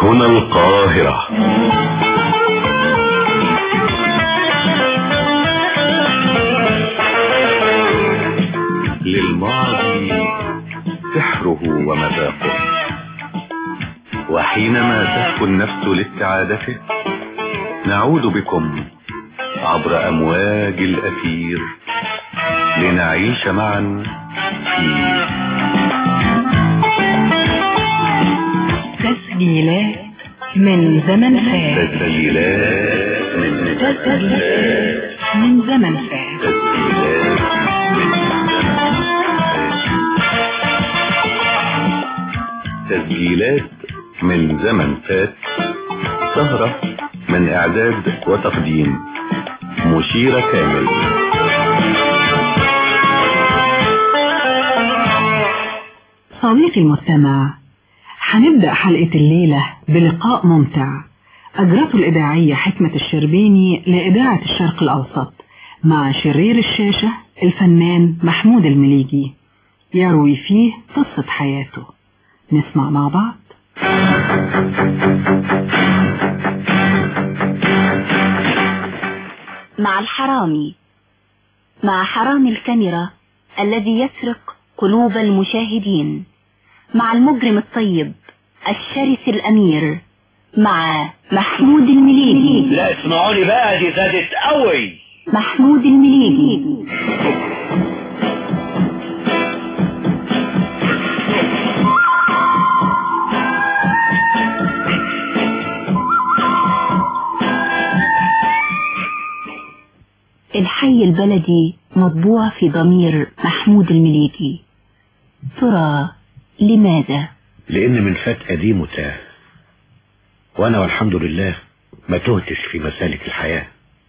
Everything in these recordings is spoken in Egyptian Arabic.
هنا القاهرة للماضي سحره ومذاقه وحينما تهفو النفس لاستعادته نعود بكم عبر أمواج الأثير لنعيش معا في تسجيلات من زمن فات تسجيلات من تسجيلات من زمن فات تسجيلات تسجيلات من زمن فات سهرة من إعداد وتقديم مشيرة كامل صديقي المستمع هنبدأ حلقة الليلة بلقاء ممتع أجرته الإذاعية حكمة الشربيني لإذاعة الشرق الأوسط مع شرير الشاشة الفنان محمود المليجي يروي فيه قصة حياته نسمع مع بعض مع الحرامي مع حرامي الكاميرا الذي يسرق قلوب المشاهدين مع المجرم الطيب الشرس الأمير مع محمود المليجي لا اسمعوني بقى دي زادت قوي محمود المليجي الحي البلدي مطبوع في ضمير محمود المليجي ترى لماذا لان من فات قديم وتاه وانا والحمد لله ما تهتش في مسالك الحياة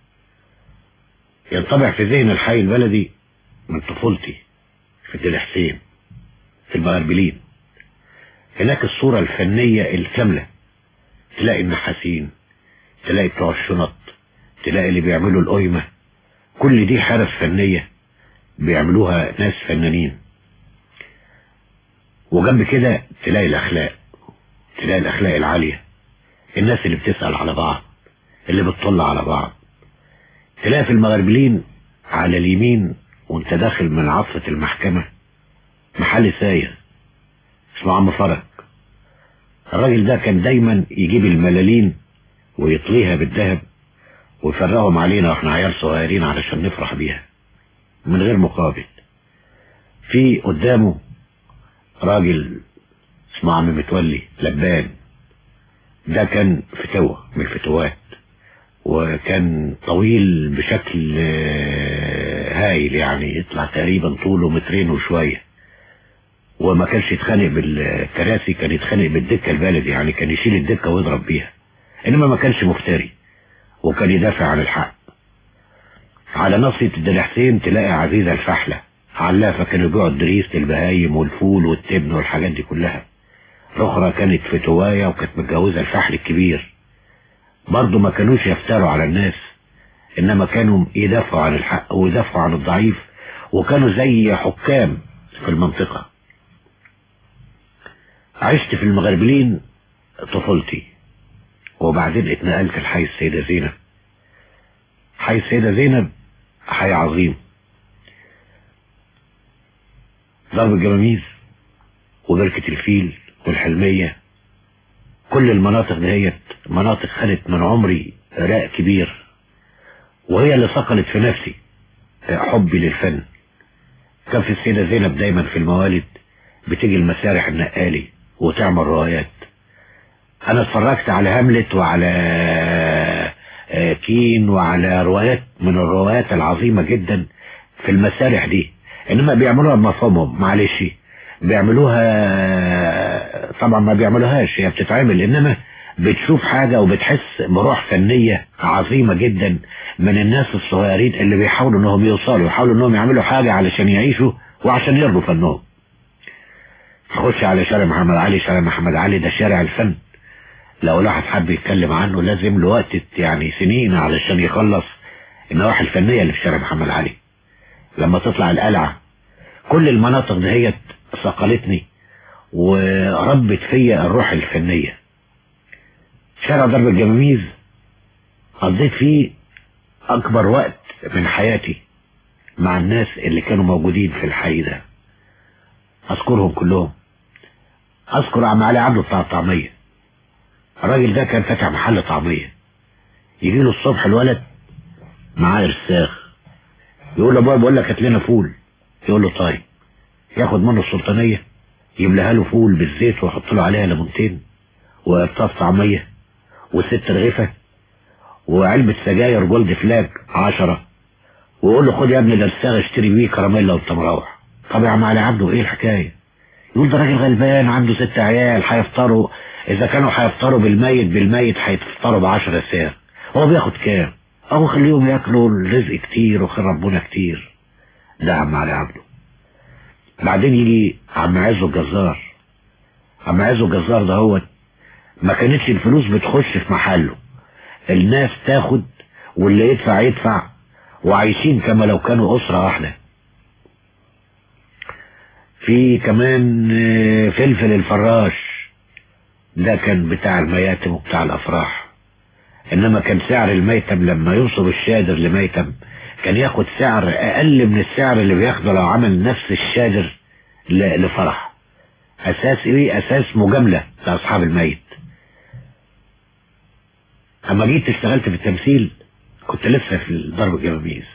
ينطبع في ذهن الحي البلدي من طفولتي في الدل حسين في المغربلين هناك الصورة الفنية الكاملة تلاقي النحاسين تلاقي بتوع الشنط تلاقي اللي بيعملوا القيمة كل دي حرف فنية بيعملوها ناس فنانين وجنب كده تلاقي الأخلاق تلاقي الأخلاق العالية الناس اللي بتسأل على بعض اللي بتطل على بعض تلاقي في المغربلين على اليمين وانت داخل من عصفة المحكمة محل ساير اسمه عم فرج الراجل ده كان دايما يجيب الملالين ويطليها بالذهب ويفرقهم علينا واحنا عيال صغيرين علشان نفرح بيها من غير مقابل في قدامه راجل اسمه عم متولي لبان ده كان فتوة من الفتوات وكان طويل بشكل هايل يعني يطلع تقريبا طوله مترين وشوية وما كانش يتخانق بالكراسي كان يتخانق بالدكة البلدي يعني كان يشيل الدكة ويضرب بيها انما ما كانش مفتري وكان يدافع عن الحق على نصية الدل حسين تلاقي عزيزة الفحلة علافة كانوا يبيعوا الدريس للبهايم والفول والتبن والحاجات دي كلها الأخرى كانت فتواية وكانت متجوزة الفحل الكبير برضه ما كانوش يفتروا على الناس إنما كانوا يدافعوا عن الحق ويدافعوا عن الضعيف وكانوا زي حكام في المنطقة عشت في المغربلين طفولتي وبعدين اتنقلت لحي السيدة زينب حي السيدة زينب حي عظيم ضرب الجماميز وبركة الفيل والحلمية كل المناطق دهيت مناطق خدت من عمري راء كبير وهي اللي صقلت في نفسي حبي للفن كان في السيدة زينب دايما في الموالد بتيجي المسارح النقالي وتعمل روايات انا اتفرجت على هاملت وعلى كين وعلى روايات من الروايات العظيمة جدا في المسارح دي انما بيعملوها بمفهومهم معلش بيعملوها طبعا ما بيعملوهاش هي بتتعمل انما بتشوف حاجة وبتحس بروح فنية عظيمة جدا من الناس الصغيرين اللي بيحاولوا انهم يوصلوا يحاولوا انهم يعملوا حاجة علشان يعيشوا وعشان يرضوا فنهم تخش على شارع محمد علي شارع محمد علي ده شارع الفن لو الواحد حب يتكلم عنه لازم له وقت يعني سنين علشان يخلص النواحي الفنية اللي في شارع محمد علي لما تطلع القلعة كل المناطق دهيت صقلتني وربت فيا الروح الفنية شارع درب الجماميز قضيت فيه اكبر وقت من حياتي مع الناس اللي كانوا موجودين في الحي ده اذكرهم كلهم اذكر عم علي عبده بتاع الطعميه الراجل ده كان فاتح محل طعميه يجي له الصبح الولد معاه رساخ يقول له بابا بقول لك هات لنا فول يقول له طيب ياخد منه السلطانيه يملاها له فول بالزيت ويحط له عليها ليمونتين وقرطاس طعميه وست رغيفه وعلبه سجاير جولد فلاج عشرة ويقول له خد يا ابني ده الساغ اشتري بيه كراميلا وانت مروح طب يا عم علي عبده ايه الحكايه يقول ده راجل غلبان عنده ست عيال هيفطروا اذا كانوا هيفطروا بالميت بالميت هيفطروا بعشرة ساغ هو بياخد كام اهو خليهم ياكلوا الرزق كتير وخير ربنا كتير ده عم علي عبده بعدين يجي عم عزو الجزار عم عزو الجزار ده هو ما كانتش الفلوس بتخش في محله الناس تاخد واللي يدفع يدفع وعايشين كما لو كانوا أسرة واحدة في كمان آه، فلفل الفراش ده كان بتاع المياتم وبتاع الأفراح إنما كان سعر الميتم لما ينصب الشادر لميتم كان ياخد سعر أقل من السعر اللي بياخده لو عمل نفس الشادر ل- لفرح أساس إيه أساس مجاملة لأصحاب الميت اما جيت اشتغلت في التمثيل كنت لسه في ضرب الجماميز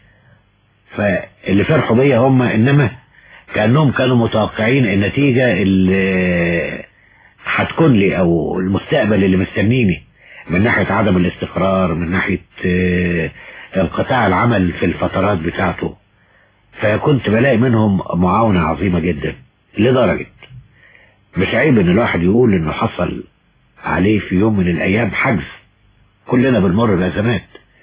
فاللي فرحوا بيا هم انما كانهم كانوا متوقعين النتيجه اللي هتكون لي او المستقبل اللي مستنيني من ناحيه عدم الاستقرار من ناحيه آه، انقطاع العمل في الفترات بتاعته فكنت بلاقي منهم معاونه عظيمه جدا لدرجه مش عيب ان الواحد يقول انه حصل عليه في يوم من الايام حجز كلنا بنمر بأزمات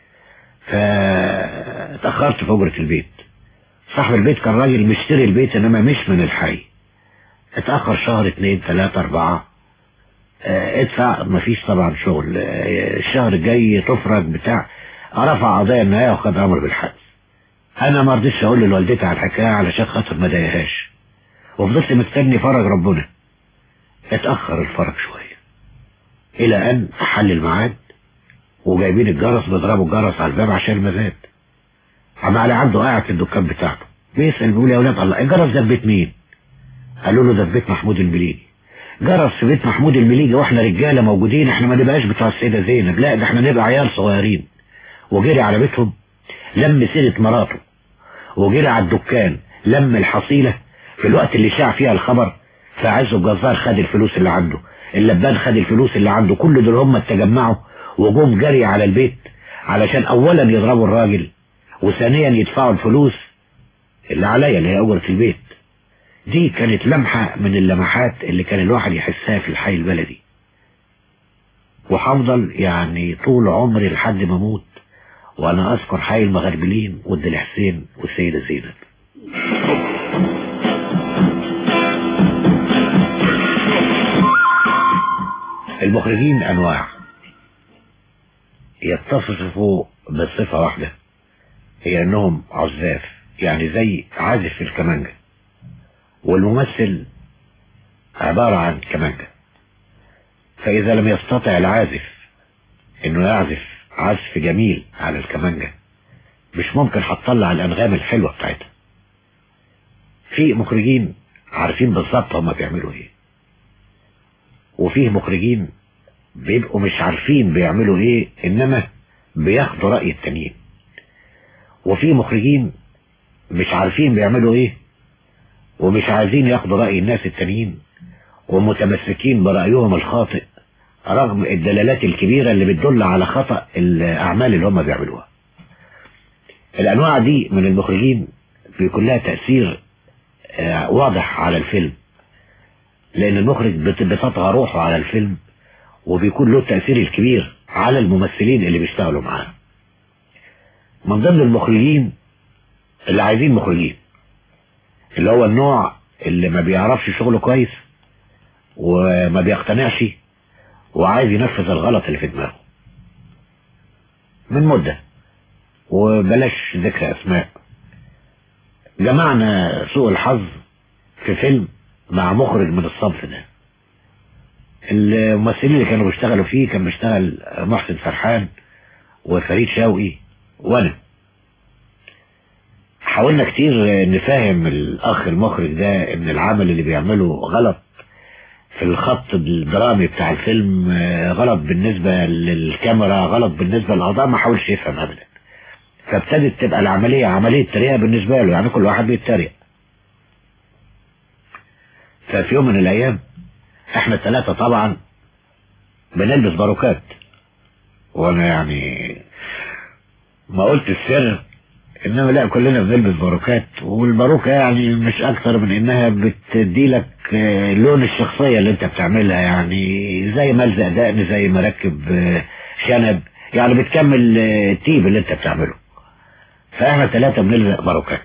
فتأخرت في أجرة البيت صاحب البيت كان راجل مشتري البيت إنما مش من الحي اتأخر شهر اتنين تلاتة أربعة اه، ادفع مفيش طبعا شغل اه، الشهر الجاي تفرج بتاع رفع قضية النهاية وخد أمر بالحبس أنا ما رضيتش أقول لوالدتي على الحكاية علشان خاطر ما ضايقهاش وفضلت مستني فرج ربنا اتأخر الفرج شوية إلى أن حل الميعاد وجايبين الجرس بيضربوا الجرس على الباب عشان المزاد عم علي عنده قاعد في الدكان بتاعته بيسأل بيقول يا ولاد الله الجرس ده في بيت مين قالوا له ده في بيت محمود المليجي جرس في بيت محمود المليجي واحنا رجاله موجودين احنا ما نبقاش بتوع السيده زينب لا ده احنا نبقى عيال صغيرين وجري على بيتهم لم سيره مراته وجري على الدكان لم الحصيله في الوقت اللي شاع فيها الخبر فعزه الجزار خد الفلوس اللي عنده اللبان خد الفلوس اللي عنده كل دول هم اتجمعوا وجم جري على البيت علشان اولا يضربوا الراجل وثانيا يدفعوا الفلوس اللي عليا اللي هي اجرة البيت دي كانت لمحة من اللمحات اللي كان الواحد يحسها في الحي البلدي وهفضل يعني طول عمري لحد ما اموت وانا اذكر حي المغربلين ود الحسين والسيدة زينب المخرجين انواع يتصفوا بصفة واحدة هي انهم عزاف يعني زي عازف في الكمانجة والممثل عبارة عن كمانجة فاذا لم يستطع العازف انه يعزف عزف جميل على الكمانجة مش ممكن هتطلع الانغام الحلوة بتاعتها في مخرجين عارفين بالظبط هما بيعملوا ايه وفيه مخرجين بيبقوا مش عارفين بيعملوا ايه انما بياخدوا رأي التانيين وفي مخرجين مش عارفين بيعملوا ايه ومش عايزين ياخدوا رأي الناس التانيين ومتمسكين برأيهم الخاطئ رغم الدلالات الكبيرة اللي بتدل على خطأ الأعمال اللي هم بيعملوها الأنواع دي من المخرجين بيكون لها تأثير آه، واضح على الفيلم لأن المخرج بت- بتطغى روحه على الفيلم وبيكون له التأثير الكبير على الممثلين اللي بيشتغلوا معاه من ضمن المخرجين اللي عايزين مخرجين اللي هو النوع اللي ما بيعرفش شغله كويس وما بيقتنعش وعايز ينفذ الغلط اللي في دماغه من مدة وبلاش ذكر اسماء جمعنا سوء الحظ في فيلم مع مخرج من الصنف ده الممثلين اللي كانوا بيشتغلوا فيه كان بيشتغل محسن فرحان وفريد شوقي وانا حاولنا كتير نفهم الاخ المخرج ده ان العمل اللي بيعمله غلط في الخط الدرامي بتاع الفيلم آه، غلط بالنسبة للكاميرا غلط بالنسبة للأعضاء ما حاولش يفهم أبدا فابتدت تبقى العملية عملية تريقة بالنسبة له يعني كل واحد بيتريق ففي يوم من الأيام احنا الثلاثة طبعا بنلبس باروكات وانا يعني ما قلت السر انما لا كلنا بنلبس باروكات والباروكة يعني مش اكتر من انها بتديلك آه، لون الشخصية اللي انت بتعملها يعني زي ملزق دقن زي مركب آه، شنب يعني بتكمل آه، التيب اللي انت بتعمله فاحنا ثلاثة بنلزق باروكات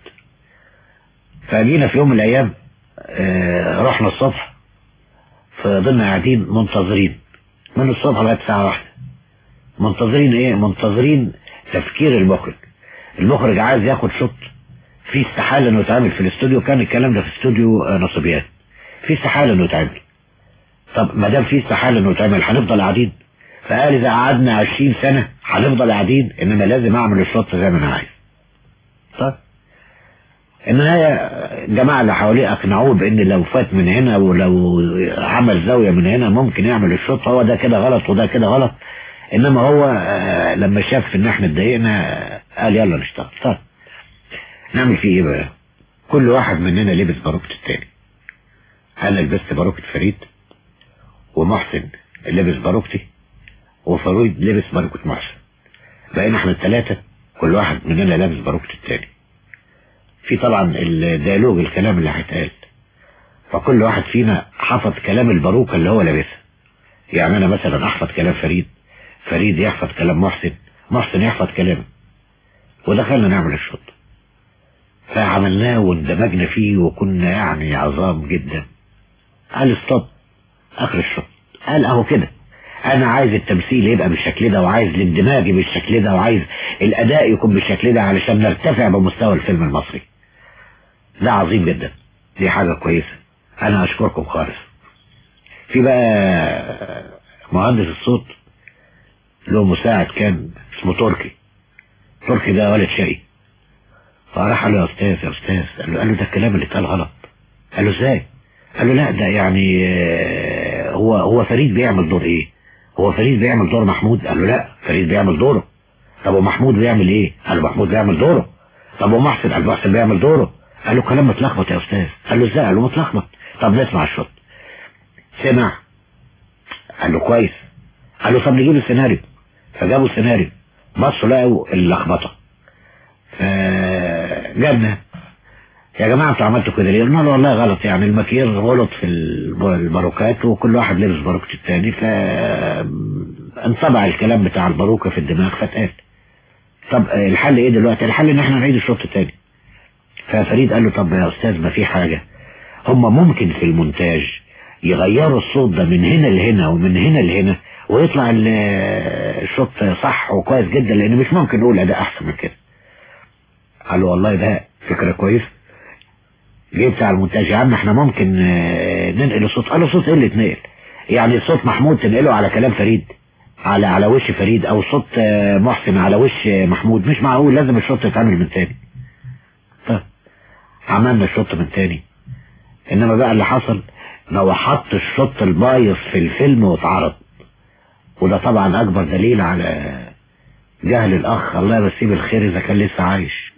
فجينا في يوم من الايام آه، رحنا الصبح فضلنا قاعدين منتظرين من الصبح لغاية الساعة واحدة منتظرين ايه منتظرين تفكير المخرج المخرج عايز ياخد شوت في استحالة انه يتعمل في الاستوديو كان الكلام ده في استوديو آه، نصبيات في استحالة انه يتعمل طب ما دام في استحالة انه يتعمل هنفضل قاعدين فقال اذا قعدنا 20 سنة هنفضل قاعدين انما لازم اعمل الشوت زي ما انا عايز طيب النهاية الجماعة اللي حواليه اقنعوه بان لو فات من هنا ولو عمل زاوية من هنا ممكن يعمل الشوط هو ده كده غلط وده كده غلط انما هو آه، لما شاف ان احنا اتضايقنا آه، قال يلا نشتغل طيب نعمل فيه ايه بقى كل واحد مننا لبس باروكة التاني انا لبست باروكة فريد ومحسن لبس باروكتي وفريد لبس باروكة محسن بقينا احنا الثلاثة كل واحد مننا لابس باروكة التاني في طبعا الديالوج الكلام اللي هيتقال فكل واحد فينا حفظ كلام الباروكة اللي هو لابسها يعني انا مثلا احفظ كلام فريد فريد يحفظ كلام محسن محسن يحفظ كلامه ودخلنا نعمل الشوط فعملناه واندمجنا فيه وكنا يعني عظام جدا قال ستوب اخر الشوط قال اهو كده انا عايز التمثيل يبقى بالشكل ده وعايز الاندماج بالشكل ده وعايز الاداء يكون بالشكل ده علشان نرتفع بمستوى الفيلم المصري ده عظيم جدا دي حاجة كويسة انا اشكركم خالص في بقى مهندس الصوت له مساعد كان اسمه تركي تركي ده ولد شقي فراح قال له يا استاذ يا استاذ قال له, قال له ده الكلام اللي اتقال غلط قال له ازاي قال له لا ده يعني آه، هو هو فريد بيعمل دور ايه هو فريد بيعمل دور محمود قال له لا فريد بيعمل دوره طب ومحمود بيعمل ايه قال له محمود بيعمل دوره طب ومحسن قال له محسن بيعمل دوره قال له كلام متلخبط يا استاذ قال له ازاي قال له متلخبط طب نسمع الشوط سمع قال له كويس قال له طب نجيب السيناريو فجابوا السيناريو بصوا لقوا اللخبطه فجابنا يا جماعة انتوا عملتوا كده ليه؟ قلنا له والله غلط يعني المكير غلط في الب- الباروكات وكل واحد لبس باروكة التاني ف انطبع الكلام بتاع الباروكة في الدماغ فاتقال طب آه، الحل ايه دلوقتي؟ الحل ان احنا نعيد الشوط التاني ففريد قال له طب يا استاذ ما في حاجة هم ممكن في المونتاج يغيروا الصوت ده من هنا لهنا ومن هنا لهنا ويطلع ال- الشوط صح وكويس جدا لان مش ممكن نقول اداء احسن من كده قال له والله ده فكرة كويسة جه بتاع المونتاج يا عم احنا ممكن آه، ننقل الصوت قال له صوت ايه اللي اتنقل يعني صوت محمود تنقله على كلام فريد على على وش فريد او صوت آه، محسن على وش آه، محمود مش معقول لازم الشوط يتعمل من تاني طيب عملنا الشوط من تاني انما بقى اللي حصل ان هو حط الشوط البايظ في الفيلم واتعرض وده طبعا اكبر دليل على جهل الاخ الله يمسيه بالخير اذا كان لسه عايش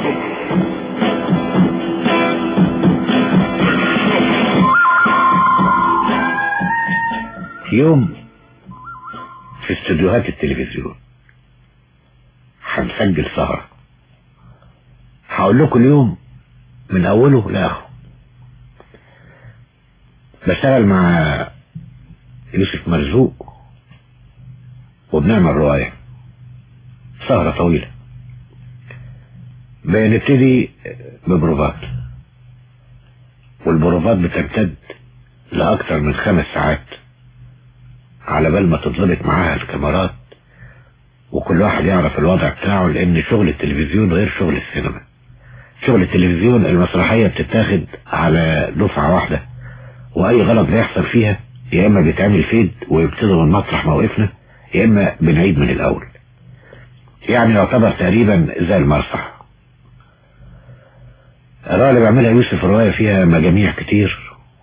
في يوم في استوديوهات التلفزيون هنسجل سهرة هقول لكم اليوم من اوله لاخره بشتغل مع يوسف مرزوق وبنعمل رواية سهرة طويلة بنبتدي ببروفات والبروفات بتمتد لأكثر من خمس ساعات على بال ما تتظبط معاها الكاميرات وكل واحد يعرف الوضع بتاعه لأن شغل التلفزيون غير شغل السينما شغل التلفزيون المسرحية بتتاخد على دفعة واحدة وأي غلط بيحصل فيها يا اما بيتعمل فيد ويبتدوا من مطرح ما وقفنا يا اما بنعيد من الاول يعني يعتبر تقريبا زي المسرح الرواية اللي بيعملها يوسف الرواية فيها مجاميع كتير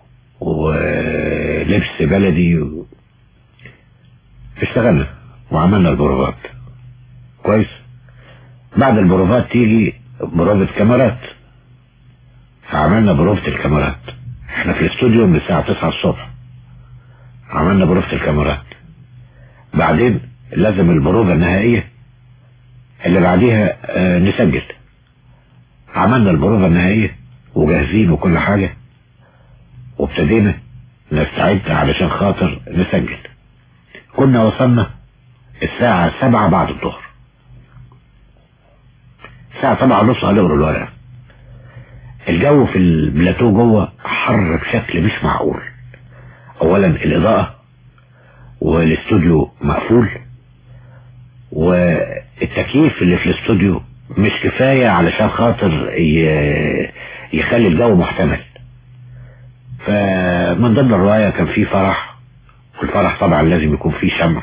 ولبس بلدي و... اشتغلنا وعملنا البروفات كويس بعد البروفات تيجي بروفة كاميرات فعملنا بروفة الكاميرات احنا في الاستوديو من الساعة 9 الصبح عملنا بروفة الكاميرات بعدين لازم البروفة النهائية اللي بعديها اه نسجل عملنا البروفة النهائية وجاهزين وكل حاجة وابتدينا نستعد علشان خاطر نسجل كنا وصلنا الساعة سبعة بعد الظهر الساعة سبعة ونص هنقروا الورقة الجو في البلاتو جوه حر بشكل مش معقول اولا الاضاءة والاستوديو مقفول والتكييف اللي في الاستوديو مش كفاية علشان خاطر يخلي الجو محتمل فمن ضمن الرواية كان في فرح والفرح طبعا لازم يكون فيه شمع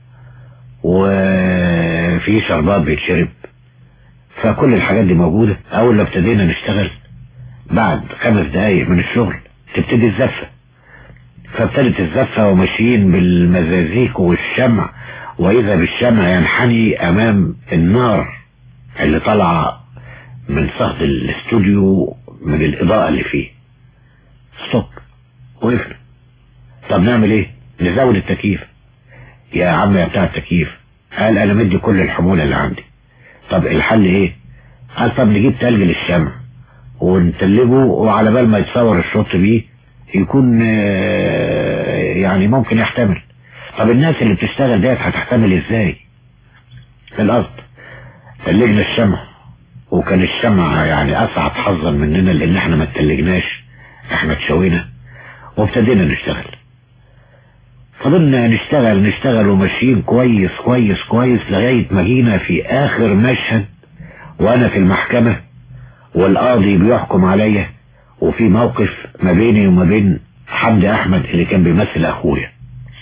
وفي شربات بيتشرب فكل الحاجات دي موجودة اول ما ابتدينا نشتغل بعد خمس دقايق من الشغل تبتدي الزفة فابتدت الزفة وماشيين بالمزازيك والشمع واذا بالشمع ينحني امام النار اللي طالعة من صهد الاستوديو من الاضاءة اللي فيه ستوب وقفنا طب نعمل ايه نزود التكييف يا عم يا بتاع التكييف قال انا مدي كل الحمولة اللي عندي طب الحل ايه قال طب نجيب تلج للشمع ونتلجه وعلى بال ما يتصور الشوط بيه يكون يعني ممكن يحتمل طب الناس اللي بتشتغل ديت هتحتمل ازاي القصد تلجنا الشمع وكان الشمع يعني اسعد حظا مننا لان احنا ما تلجناش احنا اتشوينا وابتدينا نشتغل فضلنا نشتغل نشتغل وماشيين كويس كويس كويس لغاية ما جينا في اخر مشهد وانا في المحكمة والقاضي بيحكم عليا وفي موقف ما بيني وما بين حمدي احمد اللي كان بيمثل اخويا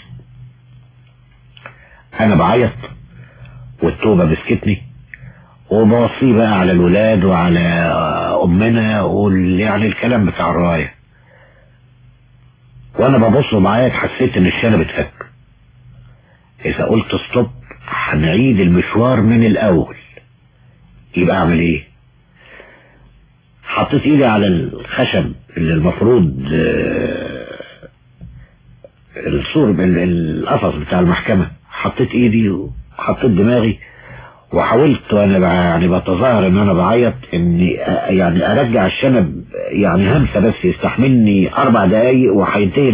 انا بعيط والتوبة مسكتني وبوصيه بقى على الولاد وعلى امنا يعني الكلام بتاع الرايه وانا ببص وبعيط حسيت ان الشنب اتفك اذا قلت ستوب هنعيد المشوار من الاول يبقى اعمل ايه حطيت ايدي على الخشب اللي المفروض السور القفص بتاع المحكمة حطيت ايدي وحطيت دماغي وحاولت وانا يعني بتظاهر ان انا بعيط اني يعني ارجع الشنب يعني همسة بس يستحملني اربع دقايق وهينتهي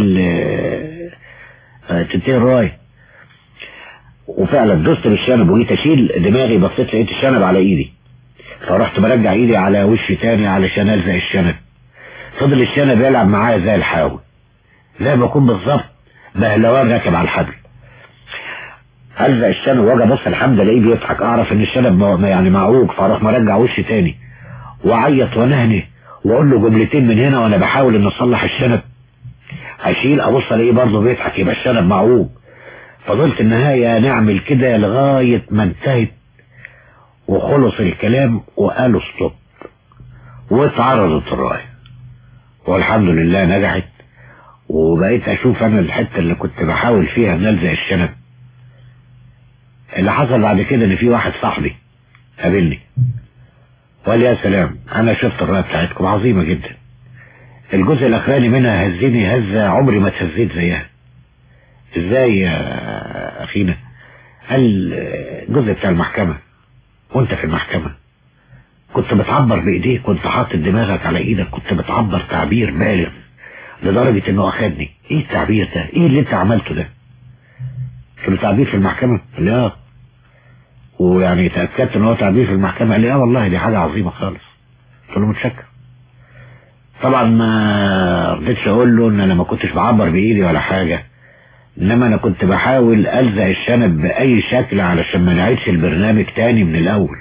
تنتهي الراية وفعلا دوست بالشنب وجيت اشيل دماغي بصيت لقيت الشنب على ايدي فرحت برجع ايدي على وشي تاني علشان الزق الشنب فضل الشنب يلعب معايا زي الحاوي زي ما اكون بالظبط بهلوان راكب على الحبل الزق الشنب واجي ابص الحمد الاقيه بيضحك اعرف ان الشنب يعني معوج فاروح مرجع وشي تاني واعيط وانهني واقول له جملتين من هنا وانا بحاول ان اصلح الشنب اشيل ابص الاقيه برضه بيضحك يبقى الشنب معوج فضلت النهاية نعمل كده لغاية ما انتهت وخلص الكلام وقالوا ستوب واتعرضت الراية والحمد لله نجحت وبقيت اشوف انا الحتة اللي كنت بحاول فيها نلزق الشنب اللي حصل بعد كده ان في واحد صاحبي قابلني وقال يا سلام انا شفت الرواية بتاعتكم عظيمة جدا الجزء الاخراني منها هزني هزة عمري ما اتهزيت زيها ازاي يا اخينا قال الجزء بتاع المحكمة وانت في المحكمة كنت بتعبر بايديك كنت حاطط دماغك على ايدك كنت بتعبر تعبير بالغ لدرجة انه اخدني ايه التعبير ده ايه اللي انت عملته ده كان تعبير في المحكمة قال لي اه ويعني تأكدت ان هو تعبير في المحكمة قال لي اه والله دي حاجة عظيمة خالص قلت له متشكر طبعا ما رضيتش اقول له ان انا ما كنتش بعبر بايدي ولا حاجة انما انا كنت بحاول الزق الشنب باي شكل علشان ما نعيدش البرنامج تاني من الاول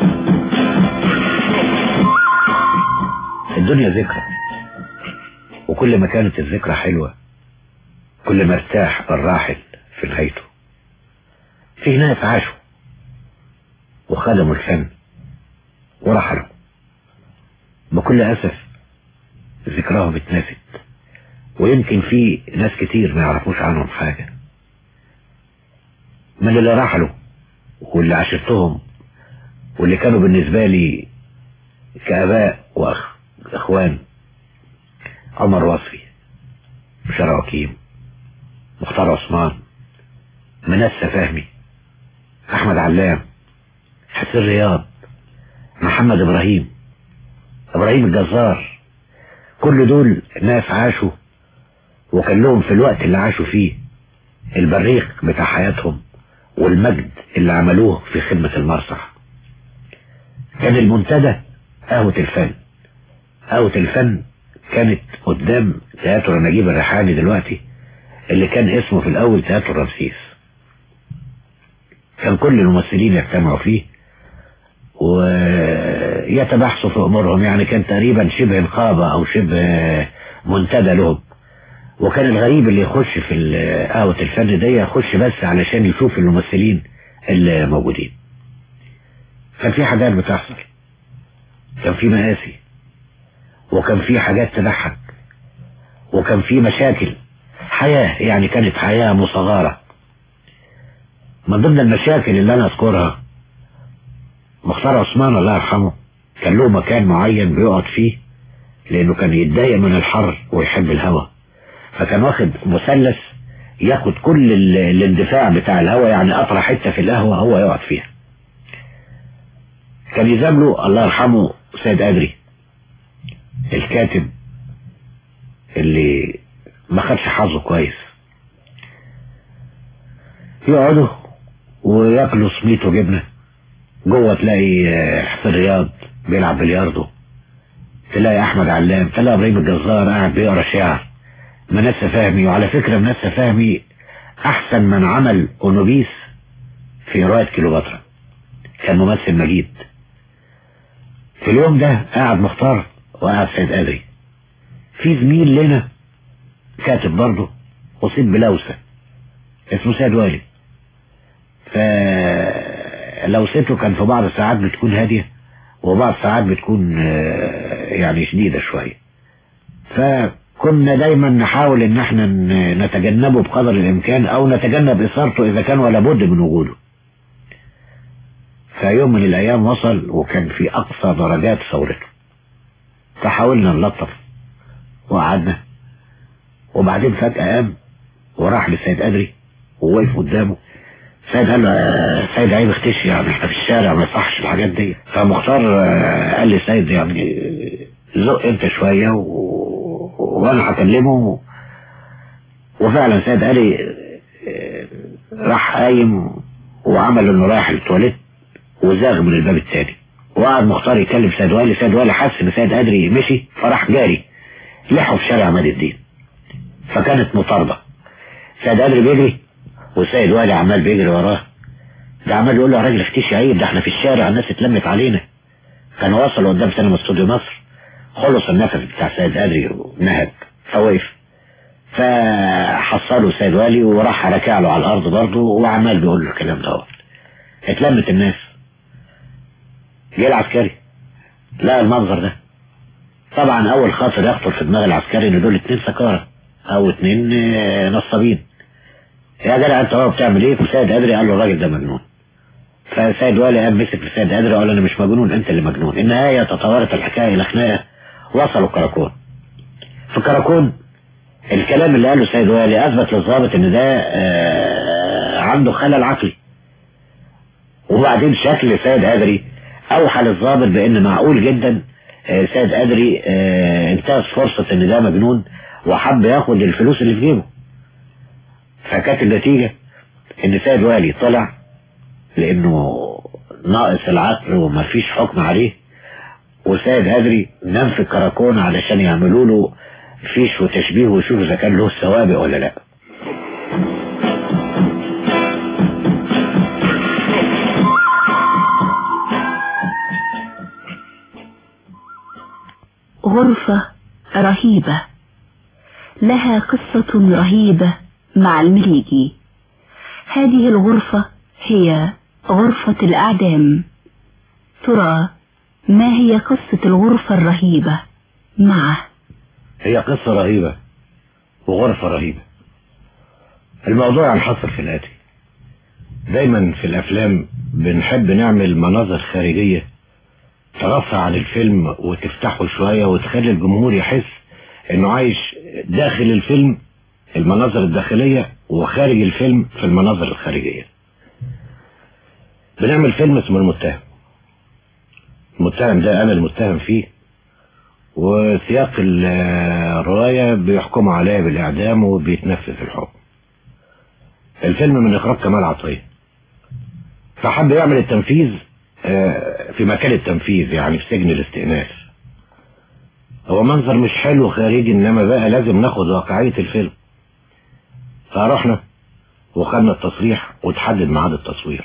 الدنيا ذكرى وكل ما كانت الذكرى حلوة كل ما ارتاح الراحل في نهايته في ناس عاشوا وخدموا الفن ورحلوا بكل أسف ذكراهم اتنست ويمكن في ناس كتير ما يعرفوش عنهم حاجة من اللي رحلوا واللي عشرتهم واللي كانوا بالنسبة لي كآباء وأخوان عمر وصفي بشارع وكيم مختار عثمان منسى فهمي أحمد علام حسين رياض محمد إبراهيم إبراهيم الجزار كل دول ناس عاشوا وكان لهم في الوقت اللي عاشوا فيه البريق بتاع حياتهم والمجد اللي عملوه في خدمة المسرح كان المنتدى قهوة الفن قهوة الفن كانت قدام تياترو نجيب الريحاني دلوقتي اللي كان اسمه في الأول تياترو رمسيس كان كل الممثلين يجتمعوا فيه ويتبحثوا في أمورهم يعني كان تقريبا شبه نقابة أو شبه منتدى لهم وكان الغريب اللي يخش في قهوة الفن دي يخش بس علشان يشوف الممثلين اللي موجودين كان في حاجات بتحصل كان في مآسي وكان في حاجات تضحك وكان في مشاكل حياة يعني كانت حياة مصغرة من ضمن المشاكل اللي انا اذكرها مختار عثمان الله يرحمه كان له مكان معين بيقعد فيه لانه كان يتضايق من الحر ويحب الهواء فكان واخد مثلث ياخد كل الاندفاع بتاع الهواء يعني اطرى حته في القهوه هو يقعد فيها كان يزامله الله يرحمه سيد أدري الكاتب اللي ما خدش حظه كويس يقعدوا وياكلوا سميت وجبنة جوه تلاقي حسين رياض بيلعب بلياردو تلاقي احمد علام تلاقي ابراهيم الجزار قاعد بيقرا شعر منسى فهمي وعلى فكرة منسى فهمي احسن من عمل اونوبيس في رواية كيلوباترا كان ممثل مجيد في اليوم ده قاعد مختار وقاعد سيد قادري في زميل لنا كاتب برضه أصيب بلوسة اسمه سيد والي فلوسته كان في بعض الساعات بتكون هادية وبعض الساعات بتكون يعني شديدة شوية فكنا دايما نحاول ان احنا نتجنبه بقدر الامكان او نتجنب اثارته اذا كان ولا بد من وجوده فيوم من الأيام وصل وكان في أقصى درجات ثورته فحاولنا نلطف وقعدنا وبعدين فجأة قام وراح للسيد أدري ووقف قدامه سيد قال له سيد عيب اختشي يعني احنا في الشارع ما يصحش الحاجات دي فمختار قال لي سيد يعني زق انت شوية و... وانا هكلمه وفعلا سيد قال لي راح قايم وعمل انه رايح التواليت وزاغ من الباب التاني وقعد مختار يكلم سيد والي سيد والي حس ان سيد قدري مشي فراح جاري لحوا في شارع عماد الدين فكانت مطاردة سيد قدري بيجري وسيد والي عمال بيجري وراه ده عمال يقول له يا راجل افتشي عيب ده احنا في الشارع الناس اتلمت علينا كان وصل قدام سينما استوديو مصر خلص النفس بتاع سيد قدري ونهج فوقف فحصله سيد والي وراح ركع له على الارض برضه وعمال بيقول له الكلام ده اتلمت الناس جه العسكري لقى المنظر ده طبعا اول خاطر يخطر في دماغ العسكري ان دول اتنين سكارة او اتنين نصابين يا جدع انت هو بتعمل ايه فسيد قدري قال له الراجل ده مجنون فسيد والي قام مسك لسيد قدري وقال انا مش مجنون انت اللي مجنون النهاية تطورت الحكاية الى خناقة وصلوا كراكون في كراكون الكلام اللي قاله سيد والي اثبت للظابط ان ده عنده خلل عقلي وبعدين شكل سيد قدري اوحى للظابط بان معقول جدا سيد قدري انتهز فرصة ان ده مجنون وحب ياخد الفلوس اللي في جيبه فكانت النتيجة ان سيد والي طلع لانه ناقص العقل ومفيش حكم عليه وسيد قدري نام في الكراكون علشان يعملوا له فيش وتشبيه ويشوفوا اذا كان له السوابق ولا لا غرفة رهيبة لها قصة رهيبة مع المليجي هذه الغرفة هي غرفة الأعدام ترى ما هي قصة الغرفة الرهيبة معه هي قصة رهيبة وغرفة رهيبة الموضوع ينحصر في الآتي دايما في الأفلام بنحب نعمل مناظر خارجية ترفع عن الفيلم وتفتحه شوية وتخلي الجمهور يحس انه عايش داخل الفيلم المناظر الداخلية وخارج الفيلم في المناظر الخارجية بنعمل فيلم اسمه المتهم المتهم ده انا المتهم فيه وسياق الرواية بيحكموا عليا بالإعدام وبيتنفذ الحكم الفيلم من إخراج كمال عطية فحب يعمل التنفيذ في مكان التنفيذ يعني في سجن الاستئناف هو منظر مش حلو خارجي انما بقى لازم ناخد واقعية الفيلم فرحنا وخدنا التصريح وتحدد ميعاد التصوير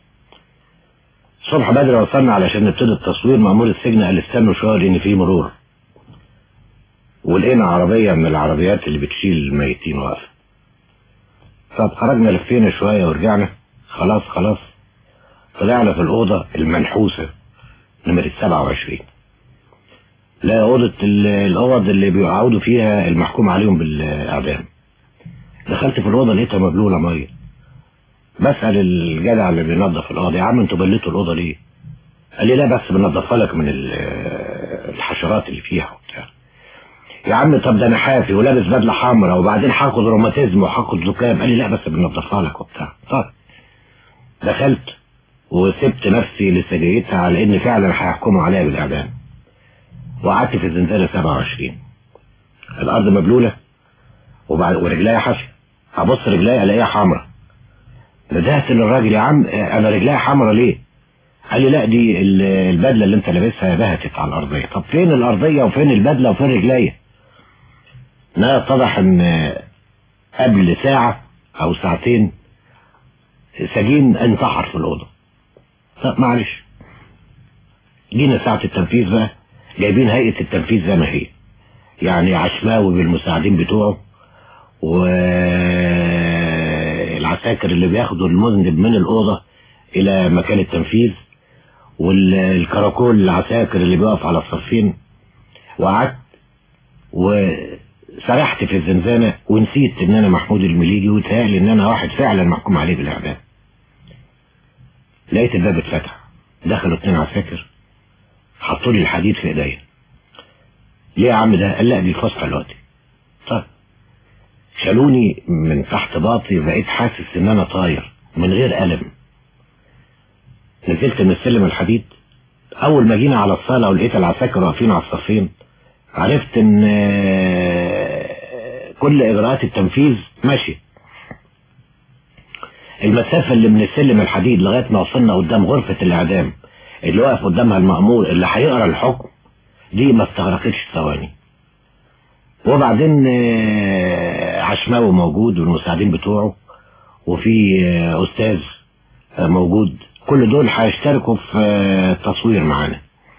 الصبح بدري وصلنا علشان نبتدي التصوير مأمور السجن قال استنوا شوية لأن في مرور ولقينا عربية من العربيات اللي بتشيل الميتين واقفة فخرجنا لفينا شوية ورجعنا خلاص خلاص طلعنا في الأوضة المنحوسة نمرة 27 لا أوضة الأوض اللي بيقعدوا فيها المحكوم عليهم بالإعدام دخلت في الأوضة لقيتها مبلولة مية بسأل الجدع اللي بينظف الأوضة يا عم انتوا بليتوا الأوضة ليه؟ قال لي لا بس بنظفها لك من الحشرات اللي فيها وبتاع يا عم طب ده انا حافي ولابس بدله حمراء وبعدين هاخد روماتيزم وهاخد زكام قال لي لا بس بنضفها لك وبتاع طيب دخلت وسبت نفسي لسجيتها على ان فعلا هيحكموا عليا بالاعدام وقعدت في الزنزانه 27 الارض مبلوله وبعد ورجليا حافيه هبص رجليا الاقيها حمراء ندهت للراجل يا عم انا رجليا حمراء ليه قال لي لا دي البدله اللي انت لابسها بهتت على الارضيه طب فين الارضيه وفين البدله وفين رجليا لا اتضح ان قبل ساعة او ساعتين سجين انتحر في الأوضة طب معلش جينا ساعة التنفيذ بقى جايبين هيئة التنفيذ زي ما هي يعني عشماوي بالمساعدين بتوعه والعساكر اللي بياخدوا المذنب من الأوضة إلى مكان التنفيذ والكراكول العساكر اللي بيقف على الصفين وقعدت و سرحت في الزنزانة ونسيت ان انا محمود المليجي وتهيألي ان انا واحد فعلا محكوم عليه بالاعدام لقيت الباب اتفتح دخلوا اتنين عساكر حطوا لي الحديد في ايديا ليه يا عم ده قال لا دي فسحه دلوقتي طيب شالوني من تحت باطي بقيت حاسس ان انا طاير من غير ألم نزلت من السلم الحديد اول ما جينا على الصالة ولقيت العساكر واقفين على الصفين عرفت ان كل اجراءات التنفيذ ماشي المسافة اللي من السلم الحديد لغاية ما وصلنا قدام غرفة الاعدام اللي واقف قدامها المأمور اللي هيقرا الحكم دي ما استغرقتش ثواني وبعدين عشماوي موجود والمساعدين بتوعه وفي استاذ موجود كل دول هيشتركوا في التصوير معانا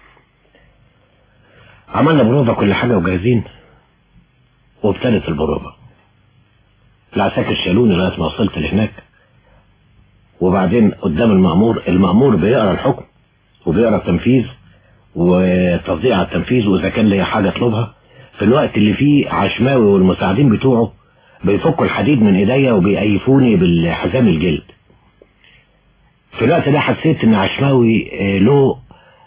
عملنا بروفة كل حاجة وجاهزين وابتدت البروفة العساكر شالوني لغاية ما وصلت لهناك وبعدين قدام المأمور المأمور بيقرا الحكم وبيقرا التنفيذ وتفضيع التنفيذ وإذا كان ليا حاجة اطلبها في الوقت اللي فيه عشماوي والمساعدين بتوعه بيفكوا الحديد من ايديا وبيقيفوني بالحزام الجلد في الوقت ده حسيت ان عشماوي له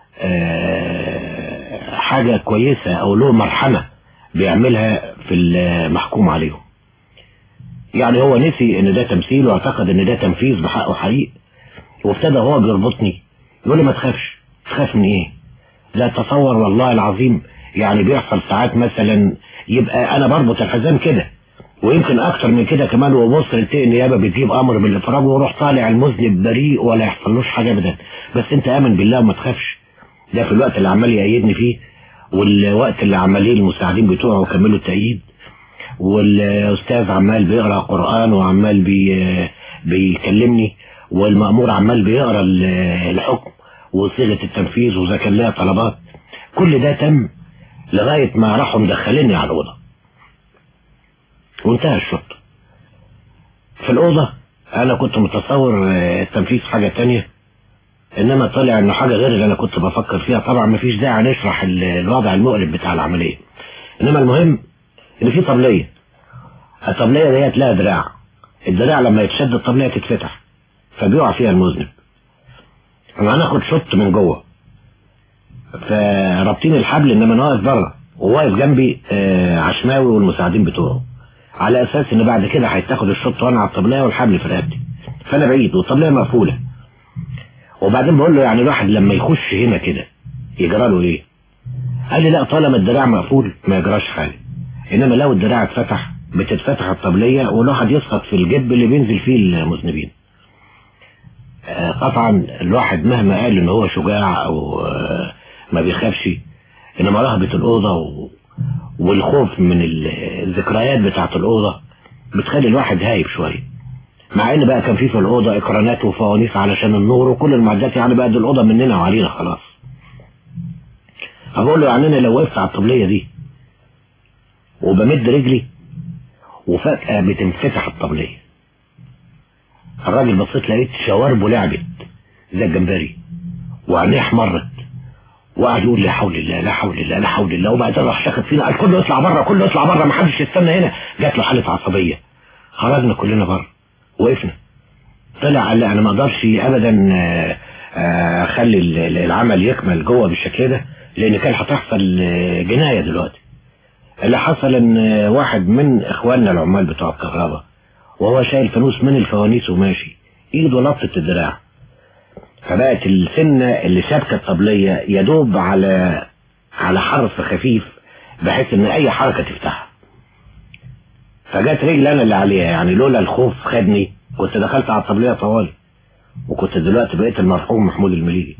حاجة كويسة او له مرحمة بيعملها في المحكوم عليهم يعني هو نسي ان ده تمثيل واعتقد ان ده تنفيذ بحقه حقيقي وابتدى هو بيربطني يقول لي ما تخافش تخاف من ايه لا تصور والله العظيم يعني بيحصل ساعات مثلا يبقى انا بربط الحزام كده ويمكن اكتر من كده كمان وبص لتلاقي النيابه بتجيب امر بالافراج ويروح طالع المذنب بريء ولا يحصلوش حاجه ابدا بس انت امن بالله وما تخافش ده في الوقت اللي عمال يأيدني فيه والوقت اللي عمالين المساعدين بتوعه وكملوا التأييد والاستاذ عمال بيقرا قران وعمال بي بيكلمني والمأمور عمال بيقرا الحكم وصيغه التنفيذ واذا كان لها طلبات كل ده تم لغايه ما راحوا مدخليني على الاوضه وانتهى الشط في الأوضة أنا كنت متصور آه، التنفيذ حاجة تانية إنما طلع إنه حاجة غير اللي أنا كنت بفكر فيها طبعا مفيش داعي نشرح ال- الوضع المؤلم بتاع العملية إنما المهم إن في طبلية الطبلية ديت لها دراع الدراع لما يتشد الطبلية تتفتح فبيقع فيها المذنب هناخد شط من جوه فرابطين الحبل انما انا واقف بره وواقف جنبي آه، عشماوي والمساعدين بتوعه على اساس ان بعد كده هيتاخد الشط وانا على الطبليه والحبل في رقبتي فانا بعيد والطبليه مقفوله وبعدين بقول له يعني الواحد لما يخش هنا كده يجرى له ايه قال لي لا طالما الدراع مقفول ما يجراش حاجه انما لو الدراع اتفتح بتتفتح الطبليه والواحد يسقط في الجب اللي بينزل فيه المذنبين آه، طبعا الواحد مهما قال ان هو شجاع او آه، ما بيخافش انما رهبة الاوضة و... والخوف من ال- الذكريات بتاعت الاوضة بتخلي الواحد هايب شوية مع ان بقى كان في في الاوضة اكرانات وفوانيس علشان النور وكل المعدات يعني بقى دي الاوضة مننا وعلينا خلاص فبقول له يعني انا لو وقفت على الطبلية دي وبمد رجلي وفجأة بتنفتح الطبلية الراجل بصيت لقيت شواربه لعبت زي الجمبري وعينيه احمرت وقعد يقول لا حول الله لا حول الله لا حول الله وبعدين راح شخط فينا قال كله يطلع بره كله يطلع بره ما حدش يستنى هنا جات له حاله عصبيه خرجنا كلنا بره وقفنا طلع قال لا انا ما اقدرش ابدا آه، آه، اخلي ال- ال- العمل يكمل جوه بالشكل ده لان كان هتحصل آه، جنايه دلوقتي اللي حصل ان آه، واحد من اخواننا العمال بتوع الكهرباء وهو شايل فانوس من الفوانيس وماشي ايده لطت الدراع فبقت السنة اللي شابكة الطبلية يدوب على على حرف خفيف بحيث ان اي حركة تفتحها فجت رجل انا اللي عليها يعني لولا الخوف خدني كنت دخلت على الطبلية طوالي وكنت دلوقتي بقيت المرحوم محمود المليجي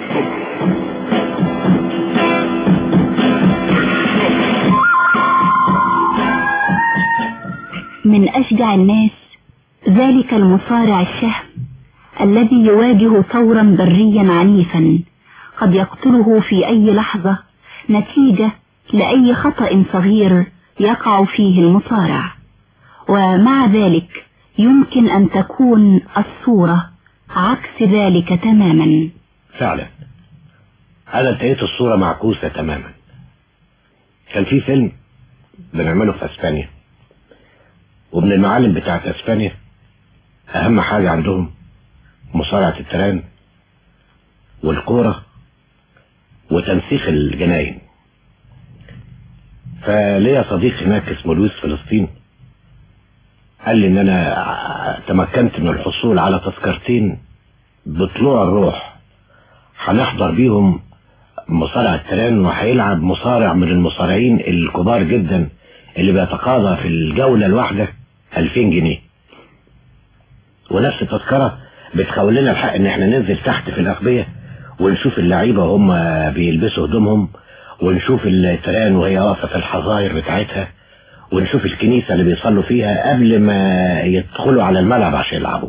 من أشجع الناس ذلك المصارع الشهم الذي يواجه ثورا بريا عنيفا قد يقتله في أي لحظة نتيجة لأي خطأ صغير يقع فيه المصارع ومع ذلك يمكن أن تكون الصورة عكس ذلك تماما فعلا انا لقيت الصورة معكوسة تماما كان في فيلم بنعمله في اسبانيا ومن المعالم بتاعت اسبانيا اهم حاجة عندهم مصارعة التران والكورة وتنسيق الجناين فليا صديق هناك اسمه لويس فلسطين قال لي ان انا تمكنت من الحصول على تذكرتين بطلوع الروح هنحضر بيهم مصارع التران وهيلعب مصارع من المصارعين الكبار جدا اللي بيتقاضى في الجولة الواحدة 2000 جنيه ونفس التذكرة بتخول لنا الحق ان احنا ننزل تحت في الاغبية ونشوف اللعيبة وهم بيلبسوا هدومهم ونشوف التران وهي واقفة في الحظاير بتاعتها ونشوف الكنيسة اللي بيصلوا فيها قبل ما يدخلوا على الملعب عشان يلعبوا